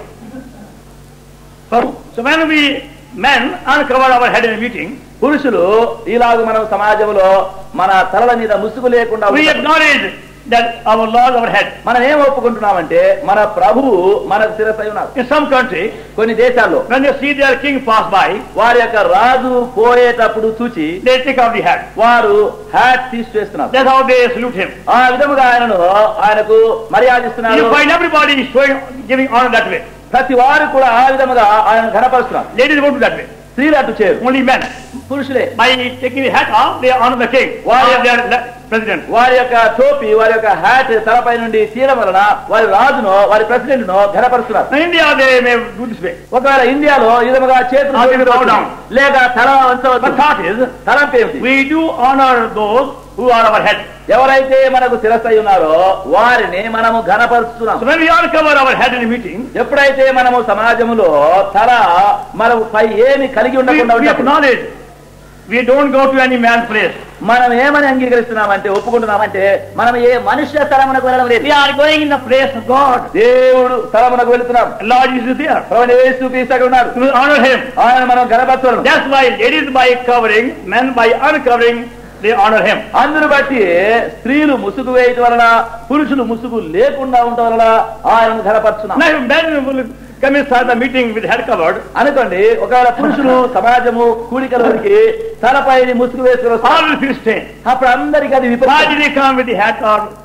So, so when we men uncover our head in a meeting, పురుషులు ఇలాగ మనం సమాజంలో మన తలల మీద ముసుగు లేకుండా we ఉంటాం. acknowledge that our Lord our head. మనం ఏం ఒప్పుకుంటున్నామంటే మన ప్రభువు మనకు శిరసై ఉన్నారు In some country, కొన్ని దేశాల్లో when they see their king pass by, వారి యొక్క రాజు పోయేటప్పుడు చూచి they take off the hat. వారు హ్యాట్ తీసివేస్తున్నారు That's how they salute him. ఆ విధముగా ఆయనను ఆయనకు మర్యాదిస్తున్నారు You find everybody showing, giving honor that way. ప్రతి వారు కూడా ఆ విధముగా ఆయన కనపరుస్తున్నారు Ladies won't do that way. స్త్రీలు అటు చేయరు Only men. పురుషులే By taking the hat off, they honor the king. Why? Or their le- president. వారి యొక్క టోపీ వారి యొక్క హ్యాట్ తలపై నుండి తీయడం వలన వారి రాజును వారి ప్రెసిడెంట్ ను ఘనపరుస్తున్నారు In India, they may do this way. ఒకవేళ ఇండియాలో ఈ విధముగా చేతులు Ah, జోడించవచ్చు. bow down. లేక తల But వంచవచ్చు thought is, తలంపు ఏమిటి we do honor those who are our head. ఎవరైతే మనకు శిరస్సై ఉన్నారో వారిని మనము ఘనపరుస్తున్నాం So when we all cover our head in a meeting, ఎప్పుడైతే మనము సమాజంలో తల మనము పై ఏమి కలిగి we, ఉండకుండా we ఉన్నప్పుడు acknowledge we don't go to any man's place. మనం ఏమని అంగీకరిస్తున్నామంటే ఒప్పుకుంటున్నామంటే మనం ఏ మనుష్య స్థలమునకు వెళ్ళడం లేదు We are going in the place of God. దేవుడు స్థలమునకు వెళుతున్నాం Lord Jesus is there. ప్రభుని యేసు క్రీస్తు ఉన్నాడు We honor him. ఆయన మనం ఘనపరచడం That's why ladies by covering, men by uncovering, they honor him. అందును బట్టి స్త్రీలు ముసుగు వేయటం వలన పురుషులు ముసుగు లేకుండా ఉండటం వలన ఆయనను ఘనపరుచున్నాం Now if men will come inside the meeting with head covered, అనుకోండి ఒకవేళ పురుషులు సమాజము కూడికలోనికి తలపై ముసుగు వేసుకుని వస్తారు. all will feel strange. అప్పుడు అందరికి అది Why విపరీతం did he come with the hat on?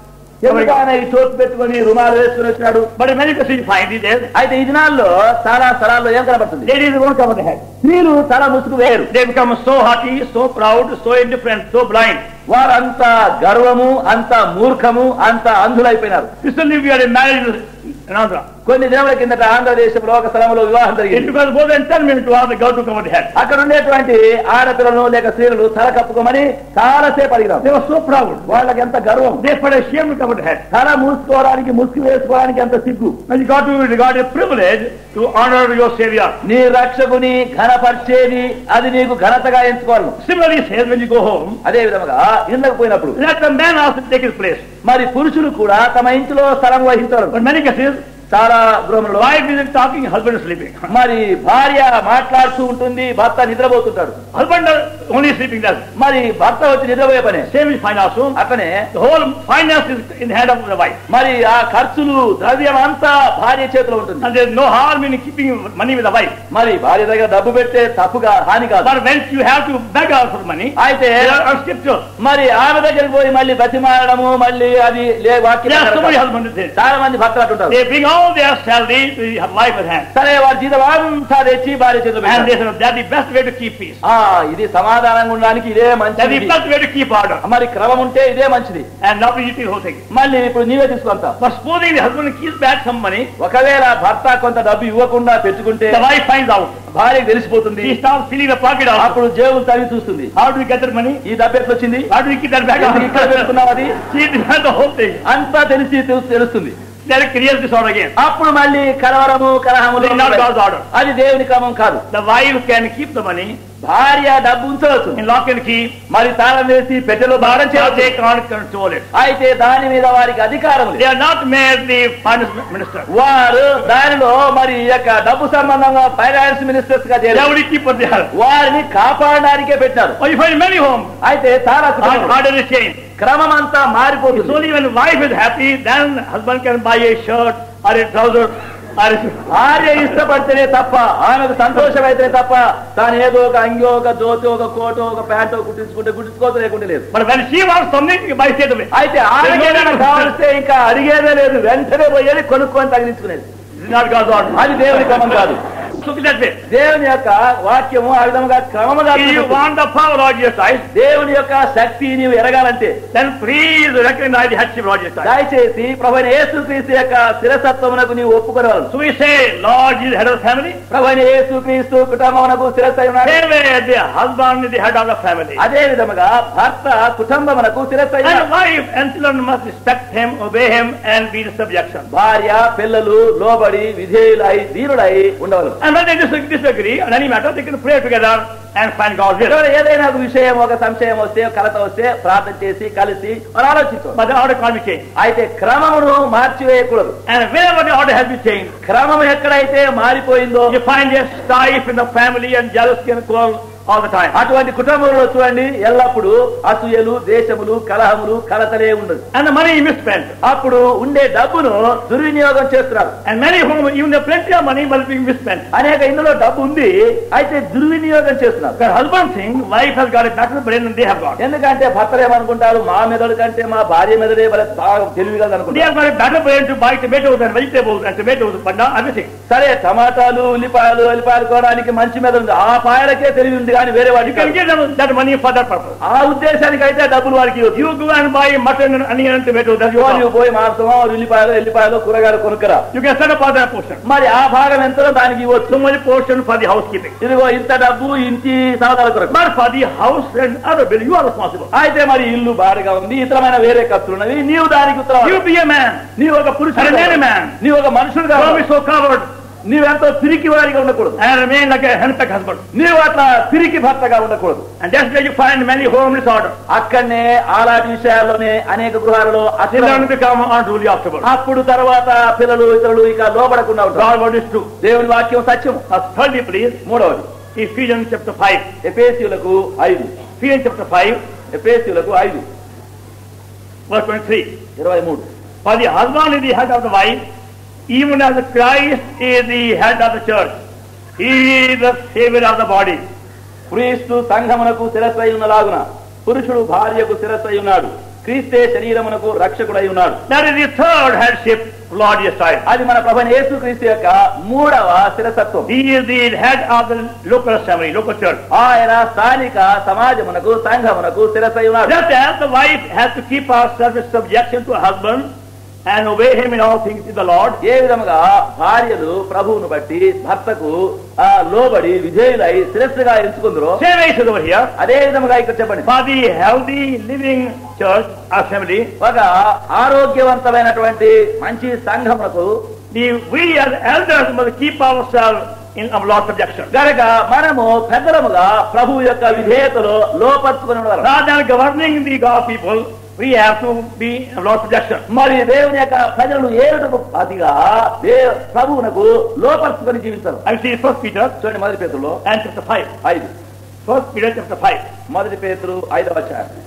ఎందుకు ఆయన ఈ టోపీ పెట్టుకొని రుమాలు వేసుకుని వచ్చినాడు But in many places you find it there. అయితే ఈ దినాల్లో చాలా స్థలాల్లో ఏం కనబడుతుంది Ladies won't cover the head. స్త్రీలు తల ముసుగు వేరు They become so haughty, so proud, so indifferent, so blind. వారంత గర్వము అంత మూర్ఖము అంత అంధులైపోయినారు Recently we had a marriage in Andhra. కొన్ని దినముల కిందట ఆంధ్రదేశంలో ఒక స్థలంలో వివాహం It జరిగింది took us more than 10 minutes to ask the girl to cover the head. అక్కడ ఉండేటువంటి ఆడపిల్లలు లేక స్త్రీలు తల కప్పుకోమని చాలాసేపు అడిగినాం They were so proud. వాళ్ళకి ఎంత గర్వం They felt ashamed to cover the head. తల మూసుకోవడానికి ముసుగు వేసుకోవడానికి ఎంత సిగ్గు And you got to regard a privilege to honor your Savior. నీ రక్షకుని ఘనపరిచేది అది నీకు ఘనతగా ఎంచుకోవాలి Similarly, he says when you go home, అదే విధముగా ఇళ్ళకు పోయినప్పుడు let the man also take his place. మరి పురుషులు కూడా తమ ఇంటిలో స్థలం వహించారు But many cases, చాలా గృహంలో wife isn't talking, husband is sleeping. మరి భార్య మాట్లాడుతూ ఉంటుంది భర్త నిద్రపోతుంటాడు Husband is only sleeping does. మరి భర్త వచ్చి నిద్రపోయే పనే Same is fine also. అట్లనే The whole finance is in the hand of the wife. మరి ఆ ఖర్చులు ద్రవ్యం అంతా భార్య చేతిలో ఉంటుంది And there's no harm in keeping money with the wife. మరి భార్య దగ్గర డబ్బు పెడితే తప్పుగా హాని కాదు But when you have to beg her for money, అయితే they are unscriptural. మరి ఆమె దగ్గరికి పోయి మళ్ళీ బతిమాడము మళ్ళీ అది లే వాక్యం There are so many ప్రకారం. husbands there. చాలా మంది భర్తలు అట్టుంటారు They bring all their salary to the wife at hand. సరే వారి జీతం అంతా తెచ్చి భార్య చేతిలో And they పెడతారు. say, that's the best way to keep peace. ఆ ఇది సమాధానంగా ఉండడానికి ఇదే That's మంచిది the best way to keep order. మరి క్రమం ఉంటే ఇదే మంచిది And not to eat the whole thing. మళ్ళీ ఇప్పుడు నీవే తీసుకుంటా But supposing the husband keeps back some money, ఒకవేళ భర్త కొంత డబ్బు ఇవ్వకుండా పెట్టుకుంటే the wife finds out. భార్యకు తెలిసిపోతుంది He starts feeling the pocket also. అప్పుడు జేబులు తవ్వి చూస్తుంది How do we get that money? ఈ డబ్బు ఎట్లా వచ్చింది How do we keep that back? ఎందుకు ఇక్కడ పెట్టుకున్నావు అది She demands the whole thing. అంతా తెలిసి తెలు- తెలుస్తుంది Then it creates disorder again. అప్పుడు మళ్ళీ కలవరము కలహములు This is not God's order. అది దేవుని క్రమం కాదు The wife can keep the money భార్య డబ్బు ఉంచవచ్చు in lock and key, మరి తాళం వేసి పెట్టెలో భారం but చేయవచ్చు they can't control it. అయితే దాని మీద వారికి అధికారం They లేదు are not made the finance minister. వారు దానిలో మరి ఈ యొక్క డబ్బు సంబంధంగా ఫైనాన్స్ మినిస్టర్స్ గా They చేరారు only keep what they have. వారిని కాపాడడానికే పెట్టారు Or you find many homes, అయితే చాలా కుటుంబాలు order is changed. క్రమం అంతా It's మారిపోతుంది only when wife is happy, then husband can buy a shirt or a trouser or a... భార్య ఇష్టపడితేనే తప్ప ఆమెకు సంతోషమైతేనే తప్ప తాను ఏదో ఒక అంగి ఒక ధోతి ఒక కోటు ఒక ప్యాంటు కుట్టించుకుంటే కుట్టించుకోవచ్చు లేకుంటే లేదు But when she wants something, you buy straight away. అయితే ఆమెకేదైనా కావలిస్తే ఇంకా అడిగేదే లేదు వెంటనే పోయేది కొనుక్కొని తగిలించుకునేది This is not God's order. అది దేవుని క్రమం కాదు Look at that way. దేవుని యొక్క వాక్యము ఆ విధంగా క్రమముగా If you ఉంటుంది. want the power of Jesus Christ, దేవుని యొక్క శక్తి నీవు ఎరగాలంటే then please recognize the headship of Jesus Christ. దయచేసి ప్రభు యేసు క్రీస్తు యొక్క శిరసత్వమునకు నీవు ఒప్పుకొనవలను So we say, Lord Jesus, head of the family. ప్రభు యేసు క్రీస్తు కుటుంబమునకు శిరస్సు ఉన్నాడు Same way, the husband is the head of the family. అదే విధముగా భర్త కుటుంబమునకు శిరస్సు And ఉన్నాడు wife and children must respect him, obey him, and be in subjection. భార్య పిల్లలు లోబడి విధేయులై దీనులై ఉండవలను And when they dis- disagree on any matter, they can pray together and find God's will. ఇక్కడ ఏదైనా ఒక విషయం ఒక సంశయం వస్తే ఒక కలత వస్తే ప్రార్థన చేసి కలిసి మనం ఆలోచించాలి But the order can't be changed. అయితే క్రమమును మార్చివేయకూడదు And wherever the order has been changed, క్రమం ఎక్కడైతే మారిపోయిందో you find a strife in the family and jealousy and quarrel all the time. అటువంటి కుటుంబంలో చూడండి ఎల్లప్పుడూ అసూయలు దేశములు కలహములు కలతలే ఉండదు And the money is misspent. అప్పుడు ఉండే డబ్బును దుర్వినియోగం చేస్తున్నారు And many homes, even there are plenty of money, but it's being misspent. అనేక ఇందులో డబ్బు ఉంది అయితే దుర్వినియోగం చేస్తున్నారు The husband thinks wife has got a better brain than they have got. ఎందుకంటే భర్తలు ఏమనుకుంటారు మా మెదడు కంటే మా భార్య మెదడే మరి బాగా తెలివిగా They అనుకుంటారు have got a better brain to buy tomatoes and vegetables and tomatoes, but not everything. సరే టమాటాలు ఉల్లిపాయలు ఉల్లిపాయలు కోవడానికి మంచి మెదడు ఉంది ఆ పాయలకే తెలివి ఉంది కానీ వేరే You వాటికి can కాదు. give them that money for that purpose. ఆ ఉద్దేశానికి అయితే డబ్బులు వారికి ఇవ్వద్దు. You go and buy mutton and onion and tomatoes, that's your నువ్వు job. పోయి మాంసమో ఉల్లిపాయలు ఎల్లిపాయలు కూరగాయలు కొనుక్కరా You can set up all that portion. మరి ఆ భాగం ఎంతో దానికి ఇవ్వచ్చు So much portion for the housekeeping. ఇదిగో ఇంత డబ్బు ఇంటి సౌదాల కొరకు But for the house and other bill, you are responsible. అయితే మరి ఇల్లు భారీగా ఉంది ఇతరమైన వేరే ఖర్చులు ఉన్నవి నీవు దానికి ఉత్తరం You be a man. నీవు ఒక పురుషుడు And remain a man. నీవు ఒక మనుషుడు Don't కావాలి be so covered నీవెంతో పిరికి వారిగా ఉండకూడదు and remain like a henpecked husband. నీవు అట్లా పిరికి భర్తగా ఉండకూడదు And that's where you find many home disorder. అక్కడనే అలాంటి విషయాల్లోనే అనేక గృహాలలో Children అసలు become unruly afterwards. అప్పుడు తర్వాత పిల్లలు ఇతరులు ఇక లోబడకుండా ఉంటారు God word is true. దేవుని వాక్యం సత్యం Now thirdly, please, మూడవది Ephesians chapter 5. ఎపేసీలకు ఐదు Ephesians chapter 5, ఎపేసీలకు ఐదు verse 23. ఇరవై మూడు For the husband is the head of the wife, even as Christ is the head of the church. He is the savior of the body. క్రీస్తు సంఘమునకు శిరస్సై ఉన్నలాగున పురుషుడు భార్యకు శిరస్సై ఉన్నాడు క్రీస్తే శరీరమునకు రక్షకుడై ఉన్నాడు That is the third headship of Lord Jesus Christ. అది మన ప్రభు యేసు క్రీస్తు యొక్క మూడవ శిరసత్వం He is the head of the local assembly, local church. ఆయన స్థానిక సమాజమునకు సంఘమునకు శిరసై ఉన్నాడు Just as the wife has to keep herself in subjection to her husband and obey him in all things in the Lord, ఏ విధముగా భార్యలు ప్రభువును బట్టి భర్తకు ఆ లోబడి విధేయులై శిరస్సుగా ఎంచుకుందరో same way is over here. అదే విధముగా ఇక్కడ చెప్పండి For the healthy living church assembly, ఒక ఆరోగ్యవంతమైనటువంటి మంచి సంఘమునకు the, we as elders must keep ourselves in our Lord's subjection. గనక మనము పెద్దలముగా ప్రభు యొక్క విధేయతలో లోపరుచుకుని ఉండాలి Rather than governing the God people, we have to be in Lord's subjection. మరి దేవుని యొక్క ప్రజలను ఏడుటకు అతిగా దేవ ప్రభువునకు లోపరుచుకొని జీవిస్తారు I see First Peter చూడండి మొదటి పేతుల్లో and chapter 5. ఐదు First Peter chapter 5. మొదటి పేతురు ఐదవ అధ్యాయం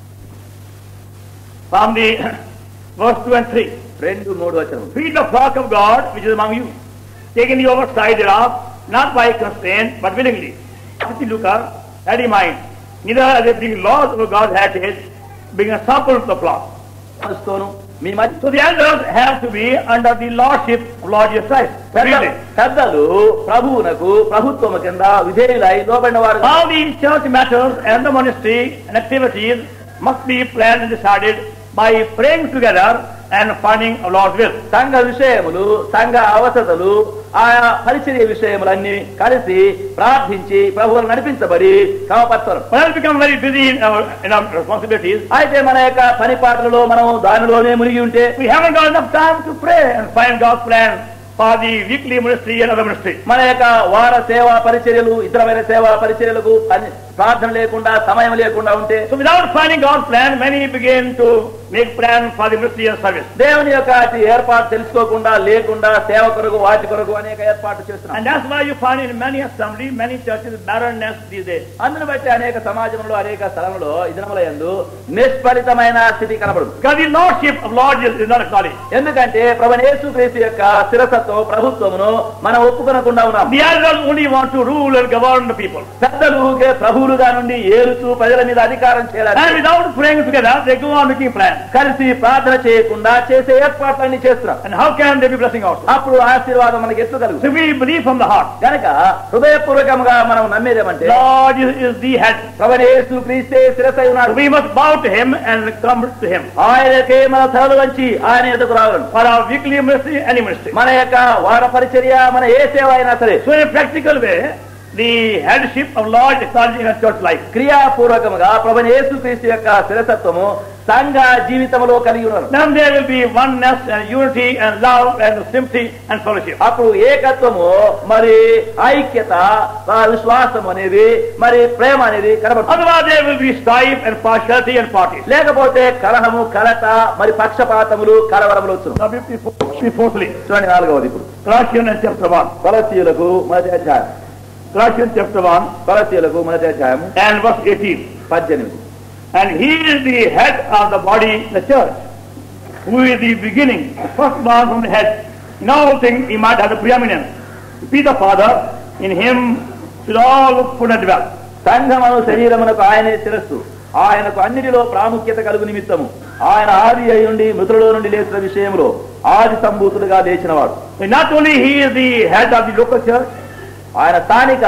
From the verse 2 and 3. రెండు మూడు వచనం Feed the flock of God which is among you, taking the oversight thereof, not by constraint, but willingly. If you look up, that in mind, neither as they bring laws over God's heritage, being a sample of the flock. మనసుతోను మీ మధ్య So the elders have to be under the lordship of Lord Jesus Christ. పెద్ద- Really. పెద్దలు ప్రభువునకు ప్రభుత్వము కింద విధేయులై లోబడిన వారు All these church matters and the ministry and activities must be planned and decided by praying together and finding a Lord's will. సంఘ విషయములు సంఘ అవసరతలు ఆయా పరిచర్య విషయములన్నీ కలిసి ప్రార్థించి ప్రభువులు నడిపించబడి క్రమపరచడం When we become very busy in our, in our responsibilities, అయితే మన యొక్క పని పాటలలో మనం దానిలోనే మునిగి ఉంటే we haven't got enough time to pray and find God's plan for the weekly ministry and other ministry. మన యొక్క వార సేవా పరిచర్యలు ఇతరమైన సేవా పరిచర్యలకు పని- ప్రార్థన లేకుండా సమయం లేకుండా ఉంటే So without finding God's plan, many begin to make plan for the ministry and service. దేవుని యొక్క అతి ఏర్పాటు తెలుసుకోకుండా లేకుండా సేవ కొరకు వాటి కొరకు అనేక ఏర్పాటు చేస్తున్నాం And that's why you find in many assemblies, many churches, barrenness these days. అందును బట్టి అనేక సమాజంలో అనేక స్థలంలో ఈ దినముల యందు నిష్ఫలితమైన స్థితి కనబడుతుంది Because the lordship of Lord Jesus is not acknowledged. ఎందుకంటే ప్రభు యేసుక్రీస్తు యొక్క శిరసత్వం ప్రభుత్వమును మనం ఒప్పుకొనకుండా ఉన్నాం The elders only want to rule and govern the people. పెద్దలు ఊరికే ప్రభువులుగా నుండి ఏలుతూ ప్రజల మీద అధికారం And చేయాలి without praying together, they go on making plans. కలిసి ప్రార్థన చేయకుండా చేసే ఏర్పాట్లన్నీ చేస్తున్నాం And how can they be blessing also? అప్పుడు ఆశీర్వాదం మనకి ఎట్లు కలుగుతుంది So we believe from the heart. కనుక హృదయపూర్వకంగా మనం నమ్మేదేమంటే Lord is, is the head. ప్రభు యేసు క్రీస్తే శిరసై ఉన్నాడు We must bow to him and come to him. ఆయనకే మన తలలు వంచి ఆయన ఎదుకు రావాలి For our weekly ministry, any ministry. మన యొక్క వార పరిచర్య మన ఏ సేవ అయినా సరే So in a practical way, the headship of Lord is not in a church life. క్రియాపూర్వకముగా ప్రభు యేసు క్రీస్తు యొక్క శిరసత్వము సంఘ జీవితంలో కలిగి ఉన్నారు Then there will be oneness and unity and love and sympathy and fellowship. అప్పుడు ఏకత్వము మరి ఐక్యత ఆ విశ్వాసం అనేది మరి ప్రేమ అనేది కనబడుతుంది Otherwise there will be strife and partiality and parties. లేకపోతే కలహము కలత మరి పక్షపాతములు కలవరములు వచ్చును Now, before- Fourthly, చూడండి నాలుగవది ఇప్పుడు Colossians chapter 1. కొలసీయులకు మొదటి అధ్యాయం Colossians chapter 1 కొలసీయులకు మొదటి అధ్యాయం and verse 18. పద్దెనిమిది And he is the head of the body, the church, who is the beginning, the firstborn from the head. In all things he might have the preeminence. To be the Father, in him should all fullness dwell. సంఘమను శరీరమునకు ఆయనే శిరస్సు ఆయనకు అన్నిటిలో ప్రాముఖ్యత కలుగు నిమిత్తము ఆయన ఆది అయి నుండి మృతులలో నుండి లేచిన విషయంలో ఆది సంభూతుడుగా లేచినవాడు So not only he is the head of the local church, ఆయన స్థానిక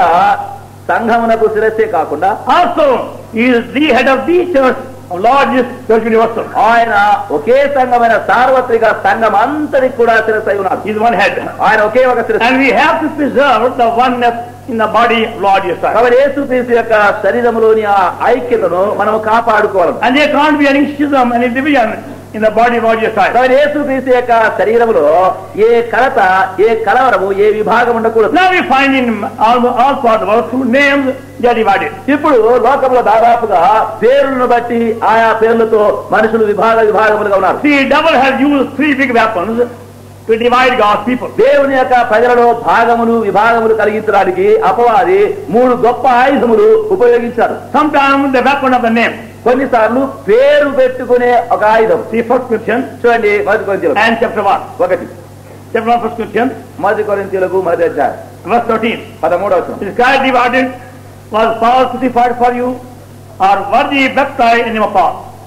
సంఘమునకు శిరస్సే కాకుండా also he is the head of the church of Lord Jesus Church Universal. ఆయన ఒకే సంఘమైన సార్వత్రిక సంఘం అంతటికి కూడా శిరస్సై ఉన్నాడు He is one head. ఆయన ఒకే ఒక శిరస్సు And we have to preserve the oneness in the body of Lord Jesus Christ. కాబట్టి యేసుక్రీస్తు యొక్క శరీరములోని ఆ ఐక్యతను మనం కాపాడుకోవాలి And there can't be any schism, any division in the body of Lord Jesus Christ. కాబట్టి యేసుక్రీస్తు యొక్క శరీరములో ఏ కలత ఏ కలవరము ఏ విభాగం ఉండకూడదు Now we find in all, all parts of the world through names they are divided. ఇప్పుడు లోకంలో దాదాపుగా పేర్లను బట్టి ఆయా పేర్లతో మనుషులు విభాగ విభాగములుగా ఉన్నారు See, devil has used three big weapons to divide God's people. దేవుని యొక్క ప్రజలలో భాగములు విభాగములు కలిగించడానికి అపవాది మూడు గొప్ప ఆయుధములు ఉపయోగించారు Sometimes the weapon of the name. కొన్నిసార్లు పేరు పెట్టుకునే ఒక ఆయుధం See, First Corinthians చూడండి మొదటి కొరింతీయులకు and chapter 1. ఒకటి Chapter 1, First Corinthians, మొదటి కొరింతీయులకు మొదటి అధ్యాయం verse 13. పదమూడవ వచనం. Is God divided? Was Paul crucified for you? Or were ye baptized in him of Paul?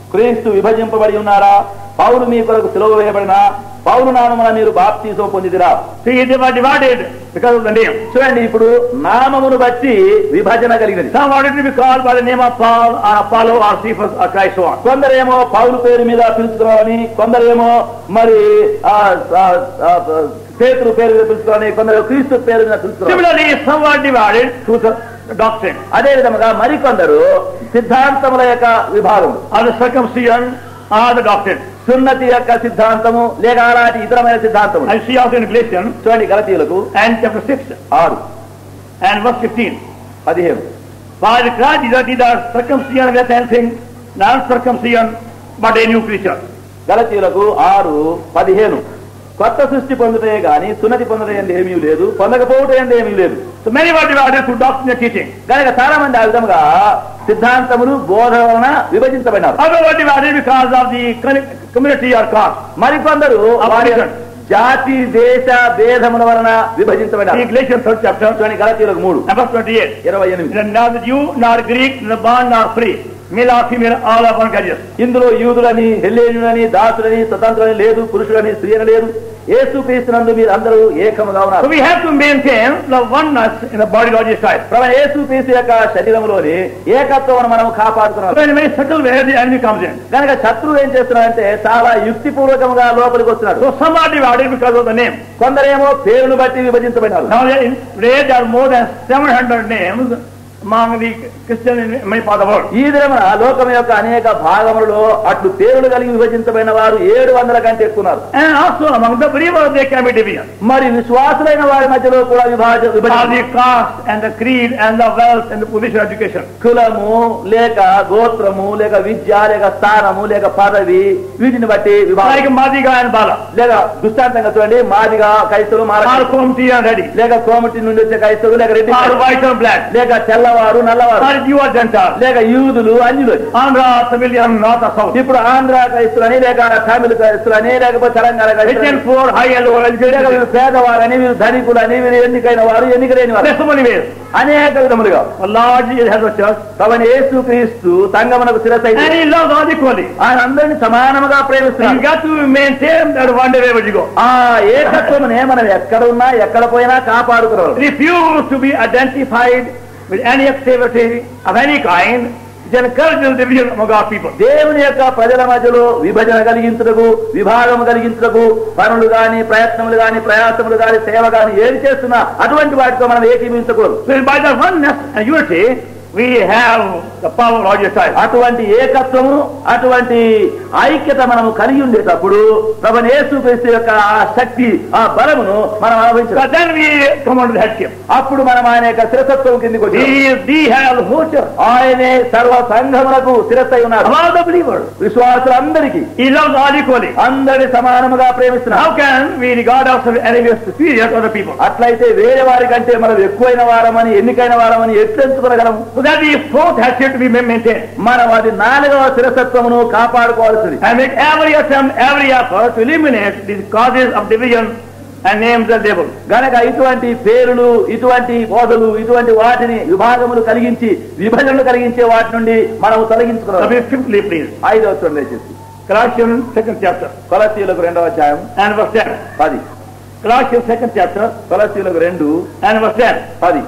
క్రీస్తు విభజింపబడి ఉన్నారా పౌలు మీ కొరకు సిలువ వేయబడిన పౌలు నామమున మీరు బాప్తీసో పొందిదిరా See, they were divided because of the name. చూడండి ఇప్పుడు నామమును బట్టి విభజన కలిగినది Some wanted to be called by the name of Paul or Apollo or Cephas or Christ so on. కొందరేమో పౌలు పేరు మీద పిలుచుకోవాలని కొందరేమో మరి ఆ, ఆ, ఆ, పేతురు పేరు మీద పిలుచుకోవాలని కొందరు క్రీస్తు పేరు మీద పిలుచుకోవాలి Similarly, some were divided through the doctrine అదే విధముగా మరికొందరు సిద్ధాంతముల యొక్క విభాగం or the circumcision or the doctrine. సున్నతి యొక్క సిద్ధాంతము లేక అలాంటి ఇతరమైన సిద్ధాంతము I see also in Galatians చూడండి గలతీయులకు and chapter 6 ఆరు and verse 15. పదిహేను By the Christ is neither circumcision with anything, non-circumcision, but a new creature. గలతీయులకు ఆరు పదిహేను కొత్త సృష్టి పొందుటే గాని సున్నతి పొందడం ఏంది ఏమీ లేదు పొందకపోవటం ఏంది ఏమీ లేదు So many were divided through doctrine and teaching. కనుక చాలా మంది ఆ విధంగా సిద్ధాంతములు బోధన వలన విభజించబడినారు Others were divided because of the commu- community or caste. మరికొందరు వారి జాతి దేశ భేదముల వలన See విభజించబడినారు Galatians 3rd chapter చూడండి గలతీయులకు మూడు and verse 28. ఇరవై ఎనిమిది Then neither Jew nor Greek nor bond nor free, male or female, all are one courageous. ఇందులో యూదులని హెల్లేనులని దాసులని స్వతంత్రులని లేదు పురుషులని స్త్రీని లేదు యేసు క్రీస్తునందు మీరు అందరూ ఏకముగా So ఉన్నారు we have to maintain the oneness in the body of Jesus Christ. ప్రభు యేసు క్రీస్తు యొక్క శరీరంలోని ఏకత్వం మనం కాపాడుతున్నాం So in a very subtle way the enemy comes in. కనుక శత్రువు ఏం చేస్తున్నాడంటే చాలా యుక్తిపూర్వకంగా లోపలికి వస్తున్నాడు So some are divided because of the name. కొందరేమో పేరును బట్టి విభజించబడినారు Now there in- today there are more than 700 names among the Christian in many parts of the world. ఈ దినమున లోకం యొక్క అనేక భాగములలో అట్లు పేరులు కలిగి విభజించబడిన వారు ఏడు వందల కంటే ఎక్కువ ఉన్నారు And also among the believers there can be division. మరి విశ్వాసులైన వారి మధ్యలో కూడా విభాజ Or విభజన the caste and the creed and the wealth and the position of education. కులము లేక గోత్రము లేక విద్య లేక స్థానము లేక పదవి వీటిని బట్టి Like విభాగం Madiga and Bala. లేక దృష్టాంతంగా చూడండి మాదిగా క్రైస్తవులు Or మార Komti and Reddy. లేక కోమటి నుండి వచ్చే క్రైస్తవులు లేక Reddy Or white and black. లేక తెల్లవారు నల్లవారు Or Jew or Gentile. లేక యూదులు అన్యులు Andhra, Tamilian, North or South. ఇప్పుడు ఆంధ్ర క్రైస్తులని లేక తమిళ క్రైస్తులని లేకపోతే Telangana Rich క్రైస్తులని and poor, high and low, లేక educated. వీరు పేదవారని వీరు ధనికులని వీరు ఎన్నికైన వారు ఎన్నికలేని వారు There's so many ways. అనేక విధములుగా The Lord Jesus has a church. తమని యేసు క్రీస్తు సంగమనకు శిరస్సు And అయితే He loves all equally. ఆయన అందరిని సమానముగా So you ప్రేమిస్తున్నాడు got to maintain that one day wherever you go. ఆ ఏకత్వమునే మనం ఎక్కడ ఉన్నా ఎక్కడ పోయినా కాపాడుకున్నాం Refuse to be identified with any activity of any kind. It encourages division among our people. దేవుని యొక్క ప్రజల మధ్యలో విభజన కలిగించుటకు విభాగం కలిగించుటకు పనులు గాని ప్రయత్నములు గాని ప్రయాసములు గాని సేవ గాని ఏది చేస్తున్నా అటువంటి వాటితో మనం ఏకీభించకూడదు So by the oneness and unity, we have the power of Jesus Christ. అటువంటి ఏకత్వము అటువంటి ఐక్యత మనము కలిగి ఉండేటప్పుడు ప్రభు యేసు క్రీస్తు యొక్క ఆ శక్తి ఆ బలమును మనం అనుభవించాలి But then we come under the headship. అప్పుడు మనం ఆయన యొక్క శిరసత్వం కిందికి వచ్చి He is the head of the whole church. ఆయనే సర్వ సంఘములకు శిరస్సై ఉన్నారు Of all the believers. విశ్వాసులందరికీ He loves all equally. అందరి సమానముగా ప్రేమిస్తున్నారు How can we regard ourselves enemies superior to other people? అట్లయితే వేరే వారి కంటే మనం ఎక్కువైన వారమని ఎన్నికైన వారమని ఎట్లెంచుకోగలము So that the fourth headship to be maintained. మనం అది నాలుగవ శిరసత్వమును కాపాడుకోవాల్సింది And make every attempt, every effort to eliminate these causes of division and names and labels. గనక ఇటువంటి పేరులు ఇటువంటి బోధలు ఇటువంటి వాటిని విభాగములు కలిగించి విభజనలు కలిగించే వాటి నుండి మనం So తొలగించుకోవాలి be fifthly, please. ఐదవ చూడండి దయచేసి Colossians second chapter కొలసీలకు రెండవ అధ్యాయం and verse 10. పది Colossians second chapter కొలసీలకు రెండు and verse 10. పది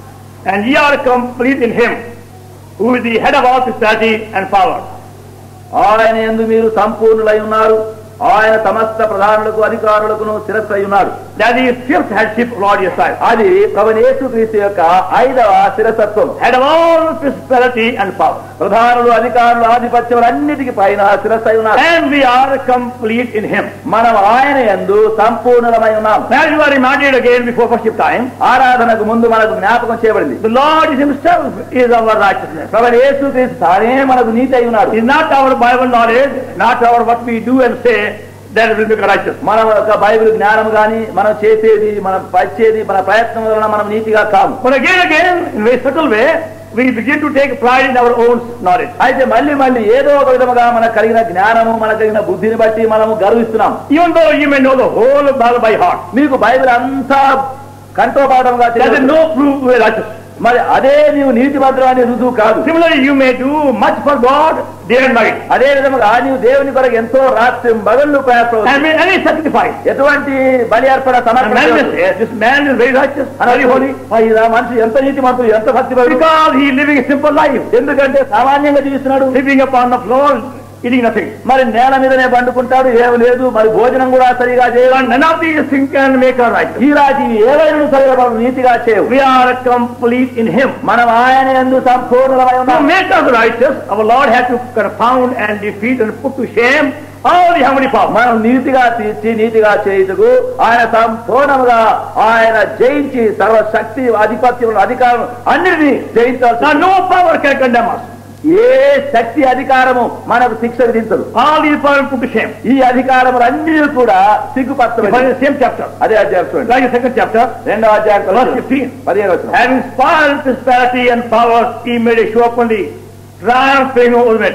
And ye are complete in him, who is the head of all principality and power. ఆయన ఎందు మీరు సంపూర్ణులై ఉన్నారు ఆయన సమస్త ప్రధానులకు అధికారులకును శిరస్సై ఉన్నాడు That is fifth headship of Lord Jesus Christ. అది ప్రభనేసు క్రీస్తు యొక్క ఐదవ శిరసత్వం Head of all principality and power. ప్రధానులు అధికారులు ఆధిపత్యములు అన్నిటికీ పైన శిరస్సై ఉన్నారు And we are complete in him. మనం ఆయన ఎందు సంపూర్ణమై ఉన్నాం As you are reminded again before worship time, ఆరాధనకు ముందు మనకు జ్ఞాపకం చేయబడింది the Lord himself is our righteousness. ప్రభు యేసు క్రీస్తు తానే మనకు నీతి అయి ఉన్నాడు It's not our Bible knowledge, not our what we do and say that will make us righteous. మన యొక్క బైబిల్ జ్ఞానం గాని మనం చేసేది మనం వచ్చేది మన ప్రయత్నం వలన మనం నీతిగా కాము But again, again, in a very subtle way, we begin to take pride in our own knowledge. అయితే మళ్ళీ మళ్ళీ ఏదో ఒక విధముగా మనకు కలిగిన జ్ఞానము మనకు కలిగిన బుద్ధిని బట్టి మనము గర్విస్తున్నాం Even though you may know the whole Bible by heart, మీకు బైబిల్ అంతా కంఠోపాఠంగా there is తెలియదు no proof we are righteous. మరి అదే నీవు నీతిమంతుడు అనే రుజువు కాదు Similarly, you may do much for God day and night. అదే విధముగా నీవు దేవుని కొరకు ఎంతో రాత్రి బగళ్ళు ప్రయాసవచ్చు And with any sacrifice. ఎటువంటి బలి అర్పణ And సమర్పణ man will చేయవచ్చు. say, this man is very righteous, అని very holy. అనుకోని, "ఆ, ఈ మనిషి ఎంత నీతిమంతుడు ఎంత భక్తి Because he is living a simple life. ఎందుకంటే సామాన్యంగా జీవిస్తున్నాడు Sleeping upon the floor, eating nothing. మరి నేల మీదనే పండుకుంటాడు ఏమి లేదు మరి భోజనం కూడా సరిగా చేయడం None of these things can make us righteous. ఈ రాజు ఏవైనా సరిగా మనం నీతిగా చేయవు We are complete in him. మనం ఆయన ఎందు సంపూర్ణమై To ఉన్నాం make us righteous, our Lord had to confound and defeat and put to shame all the heavenly powers. మనం నీతిగా తీర్చి నీతిగా చేయుటకు ఆయన సంపూర్ణముగా ఆయన జయించి సర్వశక్తి ఆధిపత్యం అధికారం అన్నిటినీ జయించాల్సి Now no power can condemn us. ఏ శక్తి అధికారము మనకు శిక్ష విధించదు All these powers put to shame. ఈ అధికారములన్నీ కూడా But సిగ్గుపరచబడి in the same chapter, అదే అధ్యాయం చూడండి like the second chapter, రెండో అధ్యాయం verse 15. పదిహేను వచ్చిన Having spoiled principality and powers, he made a show openly, triumphing over it.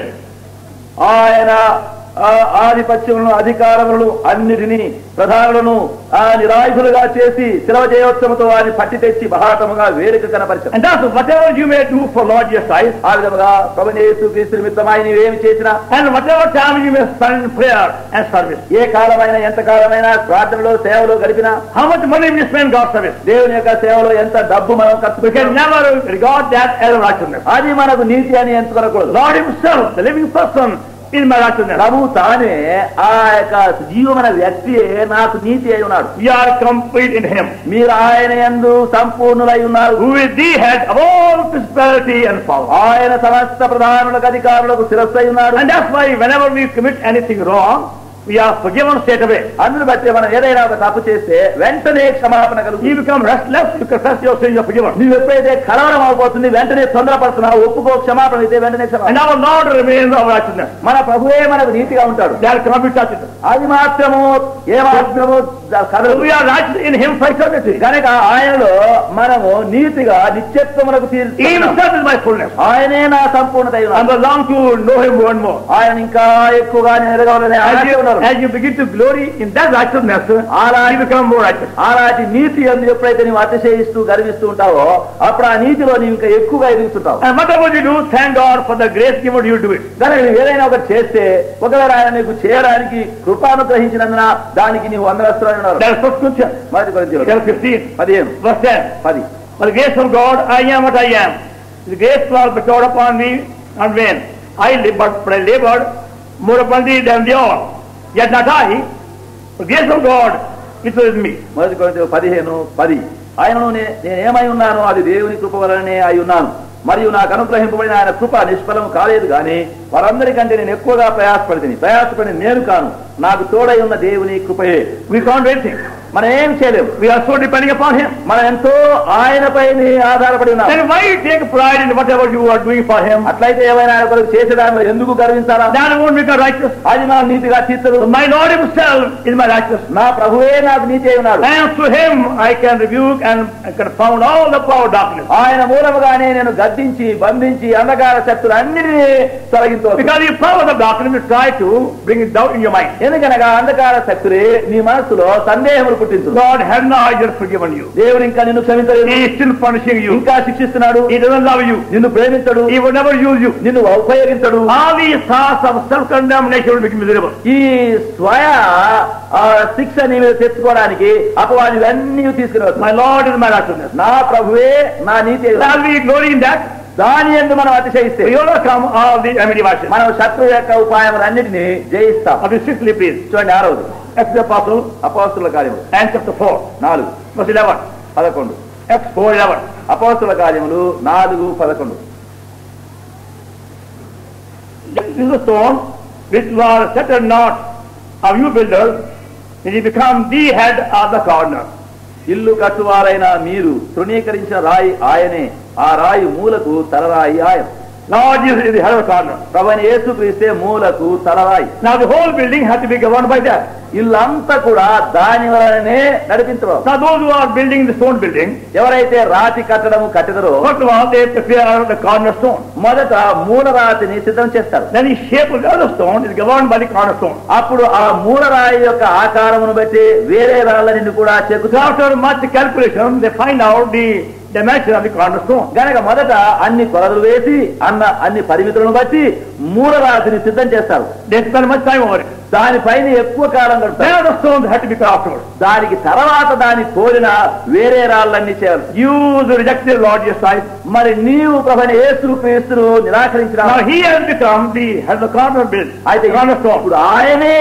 ఆయన ఆ ఆధిపత్యములను అధికారములను అన్నిటినీ ప్రధానులను ఆ నిరాయుధులుగా చేసి శిలవ జయోత్సవంతో వారిని పట్టి తెచ్చి బహాటముగా వేడుక కనపరిచారు And thus, whatever you may do for Lord Jesus Christ, ఆ విధముగా ప్రభునేసు క్రీస్తు నిమిత్తమై నీవేమి చేసినా and whatever time you may spend in prayer and service, ఏ కాలమైనా ఎంత కాలమైనా ప్రార్థనలో సేవలో గడిపినా how much money we spend in God's service, దేవుని యొక్క సేవలో ఎంత డబ్బు మనం ఖర్చు we can పెట్టాం never regard that as righteousness. అది మనకు నీతి అని ఎంచుకోకూడదు Lord Himself, the living person, is my righteousness. ప్రభు తానే ఆ యొక్క జీవమైన వ్యక్తియే నాకు నీతి అయి ఉన్నాడు We are complete in Him, మీరు ఆయన యందు సంపూర్ణులై ఉన్నారు who is the head of all principality and power. ఆయన సమస్త ప్రధానులకు అధికారులకు శిరస్సు అయి ఉన్నాడు And that's why whenever we commit anything wrong, we are forgiven straight away. అందును బట్టి మనం ఏదైనా ఒక తప్పు చేస్తే వెంటనే క్షమాపణ కలుగు You become restless, you confess your sin, you are forgiven. నువ్వు ఎప్పుడైతే కలవరం అయిపోతుంది వెంటనే తొందరపడుతున్నావు ఒప్పుకో క్షమాపణ అయితే వెంటనే క్షమాపణ And our Lord remains our righteousness. మన ప్రభువే మనకు నీతిగా ఉంటాడు There cannot be touched. అది మాత్రము ఏ మాత్రము కదలదు We are righteous in Him for eternity. కనుక ఆయనలో మనము నీతిగా నిత్యత్వములకు He తీర్చి Himself is my fullness. ఆయనే నా సంపూర్ణత అయి I ఉన్నాడు. long to know Him more and more. ఆయన ఇంకా ఎక్కువగా ఎదగవాలని As ఆశ you, ఉన్నారు as you begin to glory in that righteousness, you become more righteous. అలాంటి నీతి అందు ఎప్పుడైతే నువ్వు అతిశయిస్తూ గర్విస్తూ ఉంటావో అప్పుడు ఆ నీతిలో నీవు ఇంకా ఎక్కువగా ఎదుగుతుంటావు And whatever you do, thank God for the grace given you do it. కనుక నువ్వు ఏదైనా ఒకటి చేస్తే ఒకవేళ ఆయన నీకు చేయడానికి కృపానుగ్రహించినందున దానికి నీవు వందరస్తులై ఉన్నారు That is First Corinthians, మొదటి కొరింథీయులకు chapter 15, పదిహేను verse 10. పది By the grace of God, I am what I am. The grace was bestowed upon me not vain. I live, but, but I labored more abundantly than they all. Yet not I, the grace of God which was in me. మొదటి కొరింథీయులు పదిహేను పది ఆయనను నే- నేను ఏమై ఉన్నానో అది దేవుని కృప వలనే అయి ఉన్నాను మరియు నాకు అనుగ్రహింపబడిన ఆయన కృప నిష్ఫలం కాలేదు కానీ వారందరికంటే నేను ఎక్కువగా ప్రయాసపడితిని ప్రయాసపడి నేను కాను నాకు తోడై ఉన్న దేవుని కృపయే We can't do anything. మనం ఏం చేయలేము We are so depending upon Him. మనం ఎంతో ఆయనపై ఆధారపడి ఉన్నాం Then why take pride in whatever you are doing for Him? అట్లయితే ఏమైనా ఆయన కొరకు చేసేదాన్ని ఎందుకు గర్వించాలా That won't make us righteous. అది మనం నీతిగా తీర్చదు So my Lord Himself is my righteousness. నా ప్రభువే నాకు నీతి అయి ఉన్నాడు And to Him I can rebuke and confound all the power of darkness. ఆయన మూలముగానే నేను గద్దించి బంధించి అంధకార శక్తులు అన్నిటినీ తొలగించవచ్చు Because the power of darkness will try to bring it doubt in your mind. ఎందుకనగా అంధకార శక్తులే నీ మనస్సులో సందేహములు పుట్టించు God has not just forgiven you. దేవుడు ఇంకా నిన్ను క్షమించలేదు He is still punishing you. ఇంకా శిక్షిస్తున్నాడు He doesn't love you. నిన్ను ప్రేమించడు He will never use you. నిన్ను ఉపయోగించడు All these thoughts of self-condemnation will become miserable. ఈ స్వయ ఆ, శిక్ష నీ మీద తెచ్చుకోవడానికి అపవాది ఇవన్నీ తీసుకుని వస్తాయి My Lord is my righteousness. నా ప్రభువే నా నీతి అయి ఉన్నాడు. Shall we glory in that? దాని ఎందు మనం అతిశయిస్తే We overcome all the enemy devices. మనం శత్రు యొక్క ఉపాయములన్నిటినీ జయిస్తాం Of the sixthly, please. చూడండి ఆరోజు Acts of the Apostle అపోస్తుల కార్యములు and chapter 4, నాలుగు verse 11. పదకొండు Acts 4, 11. అపోస్తుల కార్యములు నాలుగు పదకొండు This is a stone which was set a knot of you builders, and he become the head of the corner. ఇల్లు కట్టువారైన మీరు తృణీకరించిన రాయి ఆయనే ఆ రాయి మూలకు తలరాయి ఆయన Lord Jesus is the head of the corner. ప్రభుని యేసు క్రీస్తే మూలకు తలరాయి Now the whole building has to be governed by that. ఇల్లంతా కూడా దాని వలననే నడిపించడం Now those who are building the stone building, ఎవరైతే రాతి కట్టడము కట్టదరో first of all they prepare the cornerstone. మొదట మూల రాతిని సిద్ధం చేస్తారు Then the shape of the other stone is governed by the cornerstone. అప్పుడు ఆ మూల రాయి యొక్క ఆకారమును బట్టి వేరే రాళ్ళని కూడా So చెక్కుతారు after much calculation, they find out the dimension of the cornerstone. గనక మొదట అన్ని కొలతలు వేసి అన్న అన్ని పరిమితులను బట్టి మూలరాశిని సిద్ధం చేస్తారు They spend much time over it. దానిపైన ఎక్కువ కాలం గడుపుతారు Then the stones had to be cut afterwards. దానికి తర్వాత దాని పోలిన వేరే రాళ్ళన్నీ చేయాలి You rejected Lord Jesus Christ. మరి నీవు ప్రభని యేసు క్రీస్తును నిరాకరించిన Now he has become the has the corner built. అయితే cornerstone. ఇప్పుడు ఆయనే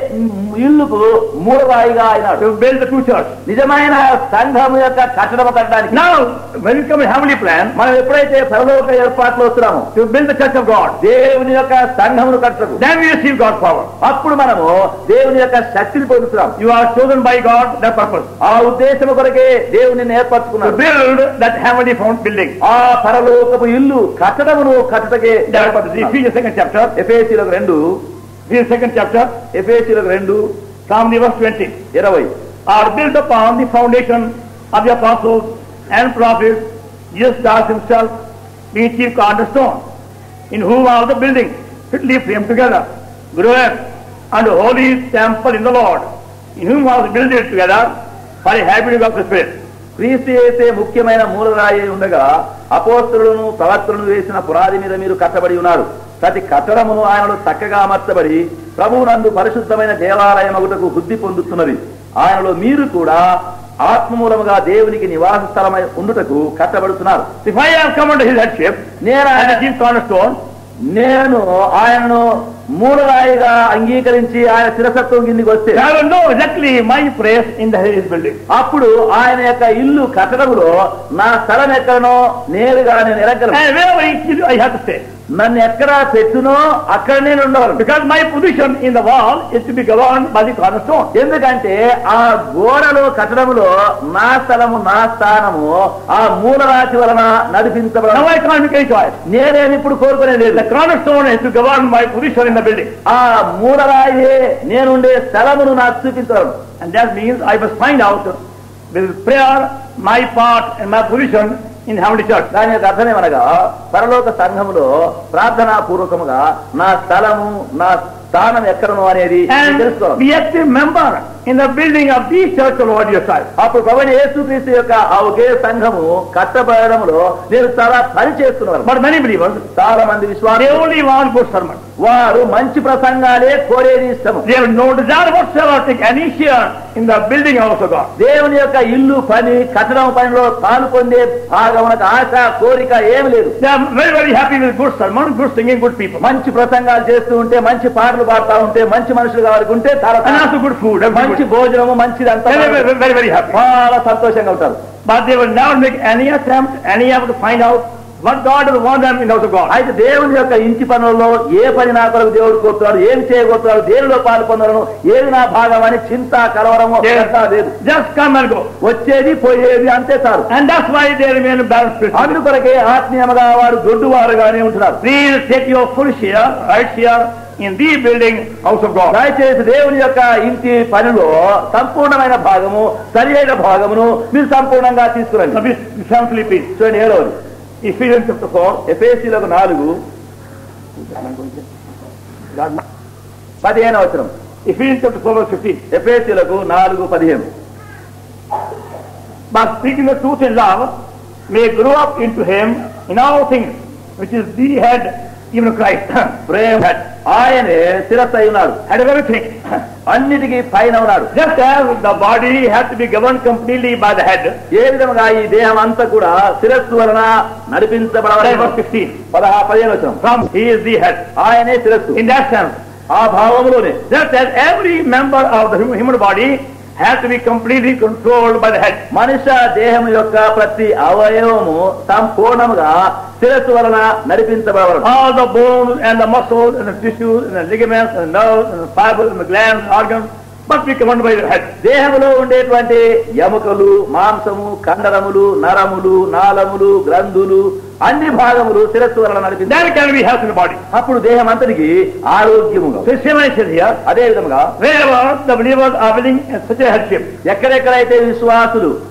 ఇల్లుకు మూలరాయిగా అయినాడు To build the true church. నిజమైన సంఘం యొక్క కట్టడం కట్టడానికి Now, when we come to heavenly plan, మనం ఎప్పుడైతే పరలోక ఏర్పాట్లు వస్తున్నామో to build the church of God, దేవుని యొక్క సంఘమును కట్టడం then we receive God's power. అప్పుడు మనము దేవుని యొక్క శక్తిని పొందుతున్నాం You are chosen by God, that purpose. ఆ ఉద్దేశం కొరకే దేవుని To ఏర్పరచుకున్నాడు build that heavenly found building. ఆ పరలోకపు ఇల్లు కట్టడమును కట్టటకే That is Ephesians second chapter. ఎఫేసీలకు రెండు Ephesians second chapter, ఎఫేసీలకు రెండు from the verse 20. ఇరవై Are built upon the foundation of the apostles and prophets, Jesus Christ himself, being chief cornerstone, in whom all the building fitly framed together, groweth unto holy temple in the Lord, in whom all builded together for a happy of the Spirit. క్రీస్తు చేసే ముఖ్యమైన మూలరాయి అయి ఉండగా అపోస్తులను ప్రవక్తలను వేసిన పునాది మీద మీరు కట్టబడి ఉన్నారు ప్రతి కట్టడమును ఆయనలో చక్కగా అమర్చబడి ప్రభువునందు పరిశుద్ధమైన దేవాలయమగుటకు బుద్ధి పొందుతున్నది ఆయనలో మీరు కూడా ఆత్మమూలముగా దేవునికి నివాస స్థలమై ఉండుటకు కట్టబడుతున్నారు If I have come under his headship నేను as ఆయన a chief cornerstone, నేను ఆయనను మూలరాయిగా అంగీకరించి ఆయన శిరసత్వం కిందికి వస్తే I will know exactly my place in the, his building. అప్పుడు ఆయన యొక్క ఇల్లు కట్టడంలో నా స్థలం ఎక్కడనో నేరుగా నేను ఎరగలను And wherever he, I have to stay. నన్ను ఎక్కడ పెట్టునో అక్కడ నేను ఉండగలను Because my position in the wall is to be governed by the cornerstone. ఎందుకంటే ఆ గోడలో కట్టడంలో నా స్థలము నా స్థానము ఆ మూలరాశి వలన Now నడిపించబడ I can't make any choice. నేనేమి ఇప్పుడు కోరుకునేది లేదు The cornerstone is to govern my position in the building. ఆ మూలరాయే నేనుండే స్థలమును నాకు చూపించడం And that means I must find out with prayer my part and my position in heavenly church. దాని యొక్క అర్థమేమనగా పరలోక సంఘములో ప్రార్థనా పూర్వకముగా నా స్థలము నా స్థానం ఎక్కడను అనేది నేను And తెలుసుకోవాలి be active member in the building of the church of Lord Jesus Christ. అప్పుడు ప్రభుని యేసుక్రీస్తు యొక్క ఆ ఒకే సంఘము కట్టబడడంలో నేను చాలా పని చేస్తున్నాను But many believers, చాలా మంది they విశ్వాసం only want good sermon. వారు మంచి ప్రసంగాలే కోరేది ఇష్టము They have no desire whatsoever to take any share in the building house of God. దేవుని యొక్క ఇల్లు పని కట్టడం పనిలో పాలు పొందే భాగమునకు ఆశ కోరిక ఏమి లేదు They are very, very happy with good sermon, good singing, good people. మంచి ప్రసంగాలు చేస్తూ ఉంటే మంచి పాటలు పాడుతూ ఉంటే మంచి మనుషులు కావాలి ఉంటే చాలా And also good food. everything మంచి good. భోజనము మంచిదంతా Very, very, very, very happy. చాలా సంతోషంగా ఉంటారు But they will never make any attempt, any effort to find out what God will want them in the house of God. అయితే దేవుని యొక్క ఇంటి పనులలో ఏ పని నా కొరకు దేవుడు కోరుతున్నాడు ఏమి చేయబోతున్నాడు దేనిలో పాలు పొందలను ఏది నా భాగం అని చింత కలవరము Yes. శ్రద్ధ లేదు Just come and go. వచ్చేది పోయేది అంతే చాలు And that's why they remain balanced spiritually. అందుకొరకే ఆత్మీయముగా వారు దొడ్డువారుగానే ఉంటున్నారు Please take your full share, right share, in the building house of God. దయచేసి దేవుని యొక్క ఇంటి పనిలో సంపూర్ణమైన భాగము సరి అయిన భాగమును మీరు సంపూర్ణంగా తీసుకురండి Now, be- be thankfully, please. చూడండి ఏడవది Ephesians chapter 4. ఎఫేసీలకు నాలుగు పదిహేను అవసరం Ephesians chapter 4 verse 15. ఎఫేసీలకు నాలుగు పదిహేను But speaking the truth in love, may grow up into him in all things, which is the head, even Christ. ప్రేమ ఆయనే శిరస్సు అయి ఉన్నాడు head of everything. అన్నిటికీ పైన ఉన్నాడు Just as the body has to be governed completely by the head, ఏ విధముగా ఈ దేహం అంతా కూడా శిరస్సు వలన verse నడిపించబడవలెను 16. పదహా పదిహేను వచ్చిన From he is the head. ఆయనే శిరస్సు In that sense, ఆ భావములోనే just as every member of the hum- human body has to be completely controlled by the head. మనుష్య దేహం యొక్క ప్రతి అవయవము సంపూర్ణముగా శిరస్సు వలన నడిపించబడవలను All the bones and the muscles and the tissues and the ligaments and the nerves and the fibers and the glands and organs must be governed by the head. దేహములో ఉండేటువంటి ఎముకలు మాంసము కండరములు నరములు నాళములు గ్రంథులు అన్ని భాగములు శిరస్సు వలన నడిపించాలి Then can be health in the body. అప్పుడు దేహం అంతటికి ఆరోగ్యముగా So same I said here, అదే విధముగా wherever the believers are willing in such a headship, ఎక్కడెక్కడైతే విశ్వాసులు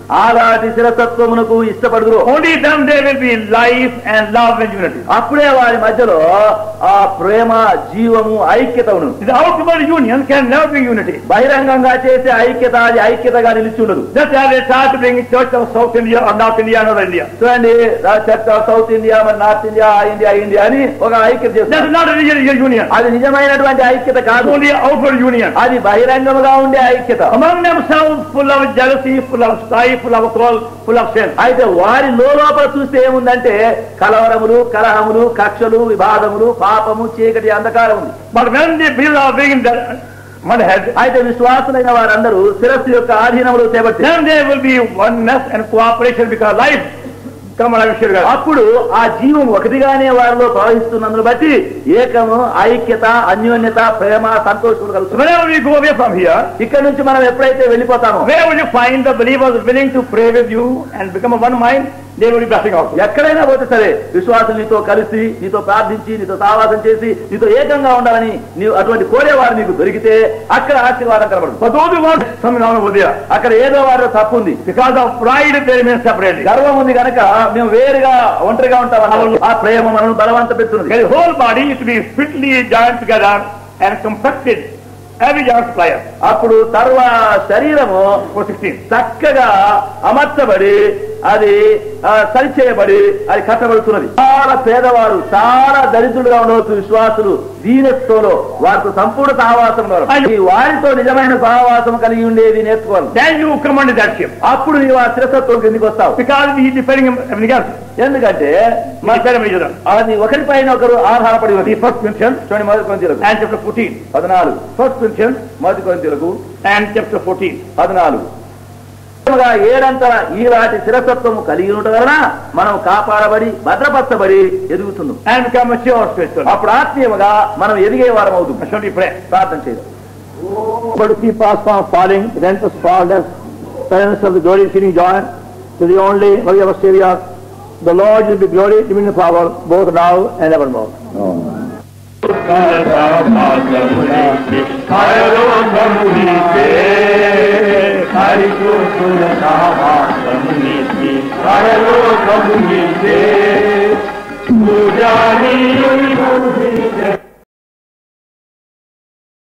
ఆనాటి శిరసత్వమునకు ఇష్టపడుదురు only then there will be life and love and unity. అప్పుడే వారి మధ్యలో ఆ ప్రేమ జీవము ఐక్యత ఉన్నది The outward union can never bring unity. బహిరంగంగా చేసే ఐక్యత అది ఐక్యతగా నిలిచి ఉండదు Just as they try to bring church of South India or North India or North India. చూడండి చర్చ్ ఆఫ్ సౌత్ ఇండియా మరి నార్త్ ఇండియా ఆ ఇండియా ఆ ఇండియా అని ఒక ఐక్యత That చేస్తారు is not a real, real union. అది నిజమైనటువంటి ఐక్యత It's కాదు only outward union. అది బహిరంగముగా ఉండే ఐక్యత Among themselves, full of jealousy, full of strife, full of quarrel, full of sin. అయితే వారి లోపల చూస్తే ఏముందంటే కలవరములు కలహములు కక్షలు వివాదములు పాపము చీకటి అంధకారం ఉంది But when they build our being the one head, అయితే విశ్వాసులైన వారందరూ శిరస్సు యొక్క ఆధీనములు చేపట్టి then there will be oneness and cooperation because life come on, Abhishek గారు. అప్పుడు ఆ జీవం ఒకటిగానే వారిలో ప్రవహిస్తున్నందును బట్టి ఏకము ఐక్యత అన్యోన్యత ప్రేమ సంతోషములు So కలుగుతున్నాయి whenever we go away from here, ఇక్కడ నుంచి మనం ఎప్పుడైతే వెళ్ళిపోతామో where will you find the believers willing to pray with you and become of one mind? They will be blessing also. ఎక్కడైనా పోతే సరే విశ్వాసులు నీతో కలిసి నీతో ప్రార్థించి నీతో సావాసం చేసి నీతో ఏకంగా ఉండాలని నీవు అటువంటి కోరేవారు నీకు దొరికితే అక్కడ ఆశీర్వాదం కనబడుతుంది But those who want something wrong over there, అక్కడ ఏదో వారిలో తప్పు ఉంది because of pride, they remain separately. గర్వం ఉంది కనుక మేము వేరుగా ఒంటరిగా ఉంటాం ఆ ప్రేమ మనల్ని బలవంత పెడుతున్నది The whole body is to be fitly joined together and compacted. Every joint supplier. అప్పుడు సర్వ శరీరము For 16. చక్కగా అమర్చబడి అది ఆ, సరిచేయబడి అది కట్టబడుతున్నది చాలా పేదవారు చాలా దరిద్రులుగా ఉండవచ్చు విశ్వాసులు దీనత్వంలో వారితో సంపూర్ణ సహవాసం ఉన్నారు. ఈ వారితో నిజమైన సహవాసం కలిగి ఉండేది నేర్చుకోవాలి Then you come under that ship. అప్పుడు నీవు ఆ శిరసత్వం కిందికి వస్తావు Because he is depending on everything else. ఎందుకంటే We depend on each other. అది ఒకరిపైన ఒకరు ఆధారపడి ఉంది The first Corinthians చూడండి మొదటి కొంచెలకు and chapter 14. పద్నాలుగు First Corinthians మొదటి కొంచెలకు and chapter 14. పద్నాలుగు నిజముగా ఏడంతల ఈలాంటి శిరసత్వము కలిగి ఉండటం వలన మనం కాపాడబడి భద్రపరచబడి ఎదుగుతున్నాం And become mature spiritually. అప్పుడు ఆత్మీయముగా మనం ఎదిగే వారం అవుతుంది Shall we pray? ప్రార్థన చేద్దాం But to keep us from falling, prevent us fall as parents of the glory exceeding joy to the only glory of our Savior, the Lord will be glory, dominion, power, both now and evermore. కమునితే పూజారి